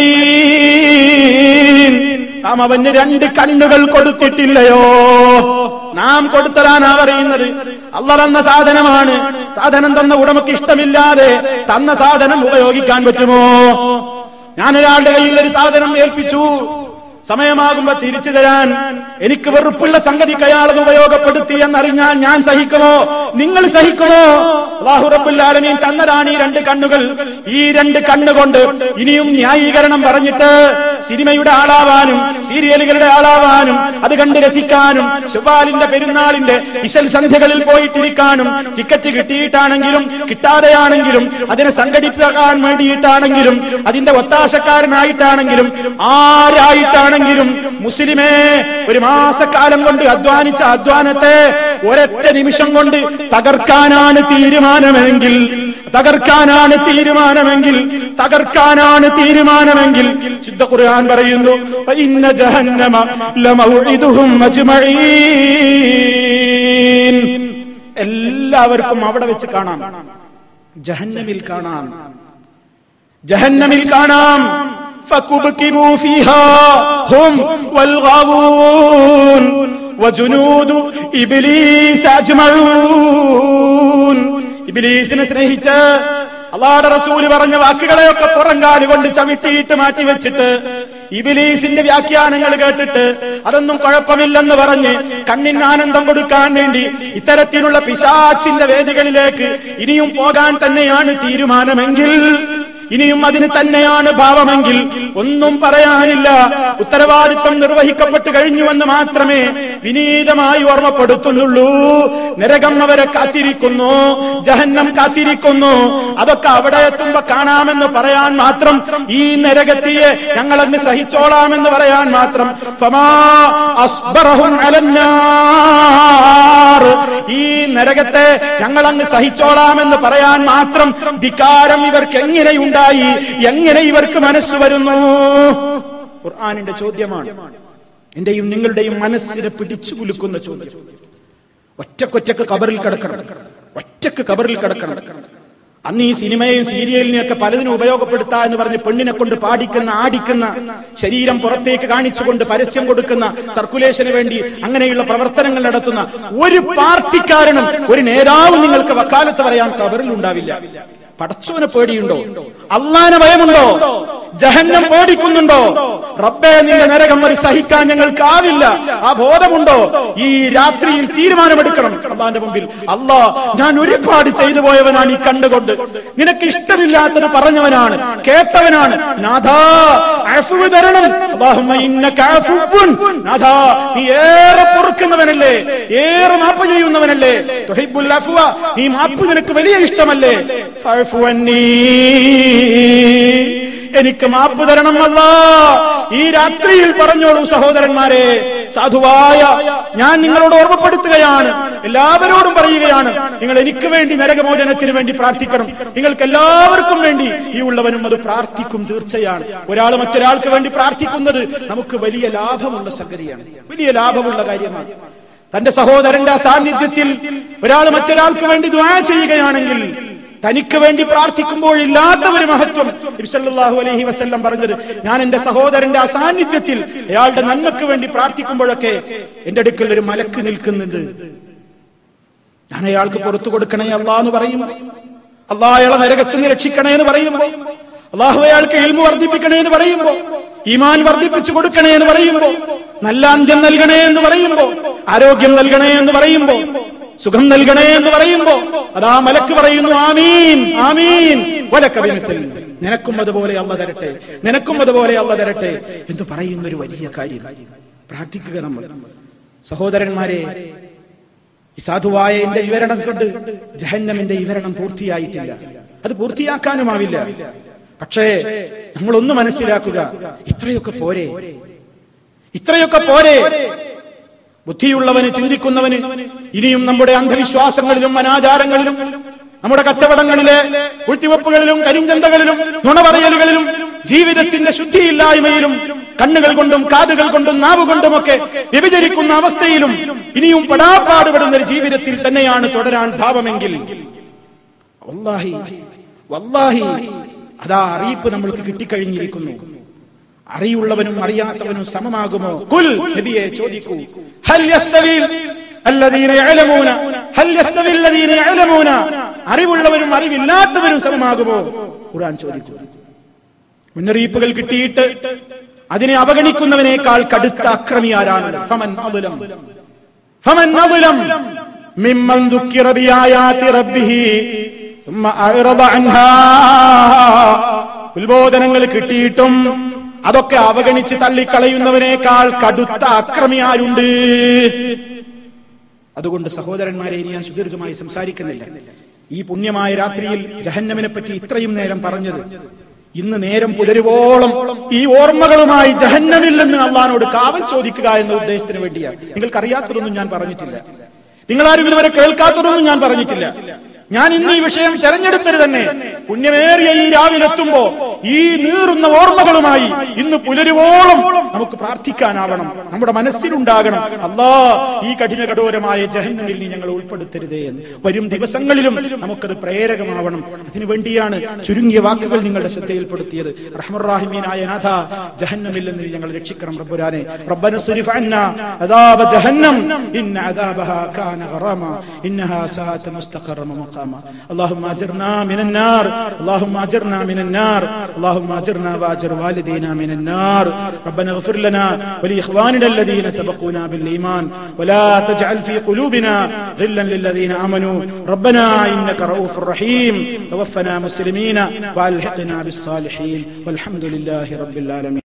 ഐനൈൻ നാം അവന് രണ്ട് കണ്ണുകൾ കൊടുത്തിട്ടില്ലയോ നാം കൊടുത്തതാനാ പറയുന്നത് അള്ള തന്ന സാധനമാണ് സാധനം തന്ന ഉടമക്ക് ഇഷ്ടമില്ലാതെ തന്ന സാധനം ഉപയോഗിക്കാൻ പറ്റുമോ ഞാൻ ഒരാളുടെ കയ്യിൽ ഒരു സാധനം ഏൽപ്പിച്ചു സമയമാകുമ്പോ തിരിച്ചു തരാൻ എനിക്ക് വെറുപ്പുള്ള സംഗതിക്ക് അയാൾ അത് ഉപയോഗപ്പെടുത്തി എന്നറിഞ്ഞാൽ ഞാൻ സഹിക്കുമോ നിങ്ങൾ സഹിക്കുമോ അള്ളാഹു റബ്ബുൽ ആലമീൻ തന്നതാണ് ഈ രണ്ട് കണ്ണുകൾ ഈ രണ്ട് കണ്ണുകൊണ്ട് ഇനിയും ന്യായീകരണം പറഞ്ഞിട്ട് സിനിമയുടെ ആളാവാനും സീരിയലുകളുടെ ആളാവാനും അത് കണ്ട് രസിക്കാനും ശുവാലിന്റെ പെരുന്നാളിന്റെ ഇശൽ സന്ധ്യകളിൽ പോയിട്ടിരിക്കാനും ടിക്കറ്റ് കിട്ടിയിട്ടാണെങ്കിലും കിട്ടാതെയാണെങ്കിലും അതിനെ സംഘടിപ്പിക്കാൻ വേണ്ടിയിട്ടാണെങ്കിലും അതിന്റെ ഒത്താശക്കാരനായിട്ടാണെങ്കിലും ആരായിട്ടാണെങ്കിലും മുസ്ലിമേ ഒരു മാസക്കാലം കൊണ്ട് അധ്വാനിച്ച അധ്വാനത്തെ ഒരൊറ്റ നിമിഷം കൊണ്ട് തകർക്കാനാണ് തീരുമാനമെങ്കിൽ തകർക്കാനാണ് തീരുമാനമെങ്കിൽ തകർക്കാനാണ് തീരുമാനമെങ്കിൽ ശുദ്ധ ഖുർആൻ പറയുന്നു ഇന്ന ജഹന്നമ ലമൗഇദുഹും അജ്മഈൻ എല്ലാവർക്കും അവിടെ വെച്ച് കാണാം ജഹന്നമിൽ കാണാം ജഹന്നമിൽ കാണാം فكبكبوا فيها هم والغاوون وجنود إبليس أجمعون ഇബിലീസിനെ സ്നേഹിച്ച് അള്ളാടെ റസൂല് പറഞ്ഞ വാക്കുകളെയൊക്കെ പുറങ്കാല് കൊണ്ട് ചവിട്ടിയിട്ട് മാറ്റി വെച്ചിട്ട് ഇബിലീസിന്റെ വ്യാഖ്യാനങ്ങൾ കേട്ടിട്ട് അതൊന്നും കുഴപ്പമില്ലെന്ന് പറഞ്ഞ് കണ്ണിന് ആനന്ദം കൊടുക്കാൻ വേണ്ടി ഇത്തരത്തിലുള്ള പിശാച്ചിന്റെ വേദികളിലേക്ക് ഇനിയും പോകാൻ തന്നെയാണ് തീരുമാനമെങ്കിൽ ഇനിയും അതിന് തന്നെയാണ് ഭാവമെങ്കിൽ ഒന്നും പറയാനില്ല ഉത്തരവാദിത്വം നിർവഹിക്കപ്പെട്ടു കഴിഞ്ഞുവെന്ന് മാത്രമേ വിനീതമായി ഓർമ്മപ്പെടുത്തുന്നുള്ളൂ നരകം അവരെ കാത്തിരിക്കുന്നു ജഹന്നം കാത്തിരിക്കുന്നു അതൊക്കെ അവിടെ എത്തുമ്പോ കാണാമെന്ന് പറയാൻ മാത്രം ഈ നരകത്തിയെ ഞങ്ങളങ്ങ് സഹിച്ചോളാമെന്ന് പറയാൻ മാത്രം ഫമാ അസ്ബറഹും അലന്നാർ. ഈ നരകത്തെ ഞങ്ങൾ അങ്ങ് സഹിച്ചോളാമെന്ന് പറയാൻ മാത്രം ധിക്കാരം ഇവർക്ക് എങ്ങനെയുണ്ടായി എങ്ങനെ ഇവർക്ക് മനസ്സ് വരുന്നു ഖുർആാനിന്റെ ചോദ്യമാണ് എന്റെയും നിങ്ങളുടെയും മനസ്സിനെ പിടിച്ചു കുലുക്കുന്ന ചോദ്യം ഒറ്റക്കൊറ്റക്ക് കബറിൽ കിടക്കണം ഒറ്റക്ക് കബറിൽ കിടക്കണം അന്ന് ഈ സിനിമയും സീരിയലിനെയും ഒക്കെ പലതിനും ഉപയോഗപ്പെടുത്താ എന്ന് പറഞ്ഞ് പെണ്ണിനെ കൊണ്ട് പാടിക്കുന്ന ആടിക്കുന്ന ശരീരം പുറത്തേക്ക് കാണിച്ചുകൊണ്ട് പരസ്യം കൊടുക്കുന്ന സർക്കുലേഷന് വേണ്ടി അങ്ങനെയുള്ള പ്രവർത്തനങ്ങൾ നടത്തുന്ന ഒരു പാർട്ടിക്കാരനും ഒരു നേതാവും നിങ്ങൾക്ക് വക്കാലത്ത് പറയാൻ കബറിൽ ഉണ്ടാവില്ല പടച്ചോനെ പേടിയുണ്ടോ അള്ളാനെ ഭയമുണ്ടോ ജഹന്നം പേടിക്കുന്നുണ്ടോ റബ്ബേ നിന്റെ നരകം ഒരു സഹിക്കാൻ ഞങ്ങൾക്കാവില്ല ആ ബോധമുണ്ടോ ഈ രാത്രിയിൽ തീരുമാനമെടുക്കണം അള്ളാന്റെ മുമ്പിൽ അല്ലാ ഞാൻ ഒരുപാട് ചെയ്തു പോയവനാണ് ഈ കണ്ടുകൊണ്ട് നിനക്ക് ഇഷ്ടമില്ലാത്തത് പറഞ്ഞവനാണ് കേട്ടവനാണ് നാഥാ അഫ്വ് തരണം അല്ലാഹുമ്മ ഇന്നക അഫ്വുൻ നാഥാ നീ ഏറെ പൊറുക്കുന്നവനല്ലേ ഏറെ മാപ്പ് ചെയ്യുന്നവനല്ലേ തുഹിബ്ബുൽ അഫ്വ നീ മാപ്പ് നിനക്ക് വലിയ ഇഷ്ടമല്ലേ ഫഅഫു അന്നീ എനിക്ക് മാപ്പ് തരണം അല്ല ഈ രാത്രിയിൽ പറഞ്ഞോളൂ സഹോദരന്മാരെ സാധുവായ ഞാൻ നിങ്ങളോട് ഓർമ്മപ്പെടുത്തുകയാണ് എല്ലാവരോടും പറയുകയാണ് നിങ്ങൾ എനിക്ക് വേണ്ടി നരകമോചനത്തിന് വേണ്ടി പ്രാർത്ഥിക്കണം നിങ്ങൾക്ക് എല്ലാവർക്കും വേണ്ടി ഈ ഉള്ളവനും അത് പ്രാർത്ഥിക്കും തീർച്ചയാണ് ഒരാൾ മറ്റൊരാൾക്ക് വേണ്ടി പ്രാർത്ഥിക്കുന്നത് നമുക്ക് വലിയ ലാഭമുള്ള സംഗതിയാണ് വലിയ ലാഭമുള്ള കാര്യമാണ് തന്റെ സഹോദരന്റെ സാന്നിധ്യത്തിൽ ഒരാൾ മറ്റൊരാൾക്ക് വേണ്ടി ദ്വാ ചെയ്യുകയാണെങ്കിൽ തനിക്ക് വേണ്ടി പ്രാർത്ഥിക്കുമ്പോൾ ഇല്ലാത്ത ഒരു മഹത്വം നബിസല്ലാഹു അലൈഹി വസല്ലം പറഞ്ഞത് ഞാൻ എന്റെ സഹോദരന്റെ അസാന്നിധ്യത്തിൽ അയാളുടെ നന്മക്ക് വേണ്ടി പ്രാർത്ഥിക്കുമ്പോഴൊക്കെ എന്റെ അടുക്കൽ ഒരു മലക്ക് നിൽക്കുന്നുണ്ട് ഞാൻ അയാൾക്ക് പുറത്തു കൊടുക്കണേ അല്ലാ എന്ന് പറയും അള്ളാഹ് അയാളെ നരകത്തിൽ നിന്ന് രക്ഷിക്കണേ എന്ന് പറയുമ്പോ അള്ളാഹു അയാൾക്ക് എൽമു വർദ്ധിപ്പിക്കണേ എന്ന് പറയുമ്പോ ഈമാൻ വർദ്ധിപ്പിച്ചു കൊടുക്കണേ എന്ന് പറയുമ്പോ നല്ല അന്ത്യം നൽകണേ എന്ന് പറയുമ്പോ ആരോഗ്യം നൽകണേ എന്ന് പറയുമ്പോ സുഖം നൽകണേ എന്ന് പറയുമ്പോ അതാ മലക്ക് പറയുന്നു ആമീൻ ആമീൻ വലക്കവിമിസൽ നിനക്കും അതുപോലെ അല്ല തരട്ടെ നിനക്കും അതുപോലെ അല്ല തരട്ടെ എന്ന് പറയുന്ന ഒരു വലിയ കാര്യം പ്രാർത്ഥിക്കുക നമ്മൾ സഹോദരന്മാരെ ഈ സാധുവായ എന്റെ വിവരണം കൊണ്ട് ജഹന്നമിന്റെ വിവരണം പൂർത്തിയായിട്ടില്ല അത് പൂർത്തിയാക്കാനുമാവില്ല പക്ഷേ നമ്മളൊന്ന് മനസ്സിലാക്കുക ഇത്രയൊക്കെ പോരെ ഇത്രയൊക്കെ പോരെ ബുദ്ധിയുള്ളവന് ചിന്തിക്കുന്നവന് ഇനിയും നമ്മുടെ അന്ധവിശ്വാസങ്ങളിലും അനാചാരങ്ങളിലും നമ്മുടെ കച്ചവടങ്ങളിലെ കുഴ്ത്തിവെപ്പുകളിലും കരിഞ്ചന്തകളിലും നുണപറയലുകളിലും ജീവിതത്തിന്റെ ശുദ്ധിയില്ലായ്മയിലും കണ്ണുകൾ കൊണ്ടും കാതുകൾ കൊണ്ടും നാവ് കൊണ്ടുമൊക്കെ വ്യഭിചരിക്കുന്ന അവസ്ഥയിലും ഇനിയും പെടാപ്പാടുപെടുന്ന ഒരു ജീവിതത്തിൽ തന്നെയാണ് തുടരാൻ ഭാവമെങ്കിൽ വല്ലാഹി വല്ലാഹി അതാ അറിയിപ്പ് നമ്മൾക്ക് കിട്ടിക്കഴിഞ്ഞിരിക്കുന്നു അറിയുള്ളവനും അറിയാത്തവനും സമമാകുമോ കുൽ നബിയെ ചോദിക്കൂ ഹൽ യസ്തവീൽ الذين يعلمون هل يستوي الذين يعلمون അറിവുള്ളവരും അറിവില്ലാത്തവരും സമമാകുമോ ഖുർആൻ ചോദിച്ചു മുന്നറിയിപ്പുകൾ കിട്ടിയിട്ട് അതിനെ അവഗണിക്കുന്നവനേക്കാൾ കടുത്ത അക്രമി ആരാണ് ഫമൻ അദ്ലം ഫമൻ അദ്ലം മിമ്മൻ ദുഃഖിറ ബിആയാതി റബ്ബിഹി ثم അഅറദ അൻഹാ ഉത്ബോധനങ്ങൾ കിട്ടിയിട്ടും അതൊക്കെ അവഗണിച്ച് തള്ളിക്കളയുന്നവനേക്കാൾ കടുത്ത അക്രമി ആരുണ്ട് അതുകൊണ്ട് സഹോദരന്മാരെ ഇനി ഞാൻ സുദീർഘമായി സംസാരിക്കുന്നില്ല ഈ പുണ്യമായ രാത്രിയിൽ ജഹന്നമിനെ പറ്റി ഇത്രയും നേരം പറഞ്ഞത് ഇന്ന് നേരം പുലരുവോളം ഈ ഓർമ്മകളുമായി ജഹന്നമിൽ നിന്ന് അള്ളഹാനോട് കാവൽ ചോദിക്കുക എന്ന ഉദ്ദേശത്തിന് വേണ്ടിയാണ് നിങ്ങൾക്കറിയാത്തതൊന്നും ഞാൻ പറഞ്ഞിട്ടില്ല നിങ്ങളാരും ഇതുവരെ കേൾക്കാത്തതൊന്നും ഞാൻ പറഞ്ഞിട്ടില്ല ഞാൻ ഇന്ന് ഈ വിഷയം തെരഞ്ഞെടുത്തത് തന്നെ പുണ്യമേറിയ ഈ രാവിലെ എത്തുമ്പോ ഈ നീറുന്ന ഓർമ്മകളുമായി ഇന്ന് പുലരുവോളം നമുക്ക് പ്രാർത്ഥിക്കാനാവണം നമ്മുടെ മനസ്സിലുണ്ടാകണം അല്ലാ ഈ കഠിന കഠോരമായ ജഹന്നമിൽ നീ ഞങ്ങൾ ഉൾപ്പെടുത്തരുതേ എന്ന് വരും ദിവസങ്ങളിലും നമുക്കത് പ്രേരകമാവണം അതിനു വേണ്ടിയാണ് ചുരുങ്ങിയ വാക്കുകൾ നിങ്ങളുടെ ശ്രദ്ധയിൽപ്പെടുത്തിയത് റഹ്മുറാഹിമീനായ നാഥ ജഹന്നമിൽ നിന്ന് നീ ഞങ്ങൾ രക്ഷിക്കണം റബ്ബുരാനെ റബ്ബന സുരിഫ് അന്ന അദാബ ജഹന്നം ഇന്ന അദാബഹ കാന ഗറാമ ഇന്നഹാ സാഅത മുസ്തഖറ മഖാമ اللهم اجرنا من النار اللهم اجرنا من النار اللهم اجرنا واجر والدينا من النار ربنا اغفر لنا ولاخواننا الذين سبقونا بالايمان ولا تجعل في قلوبنا غلا للذين امنوا ربنا انك رؤوف رحيم توفنا مسلمين والحقنا بالصالحين والحمد لله رب العالمين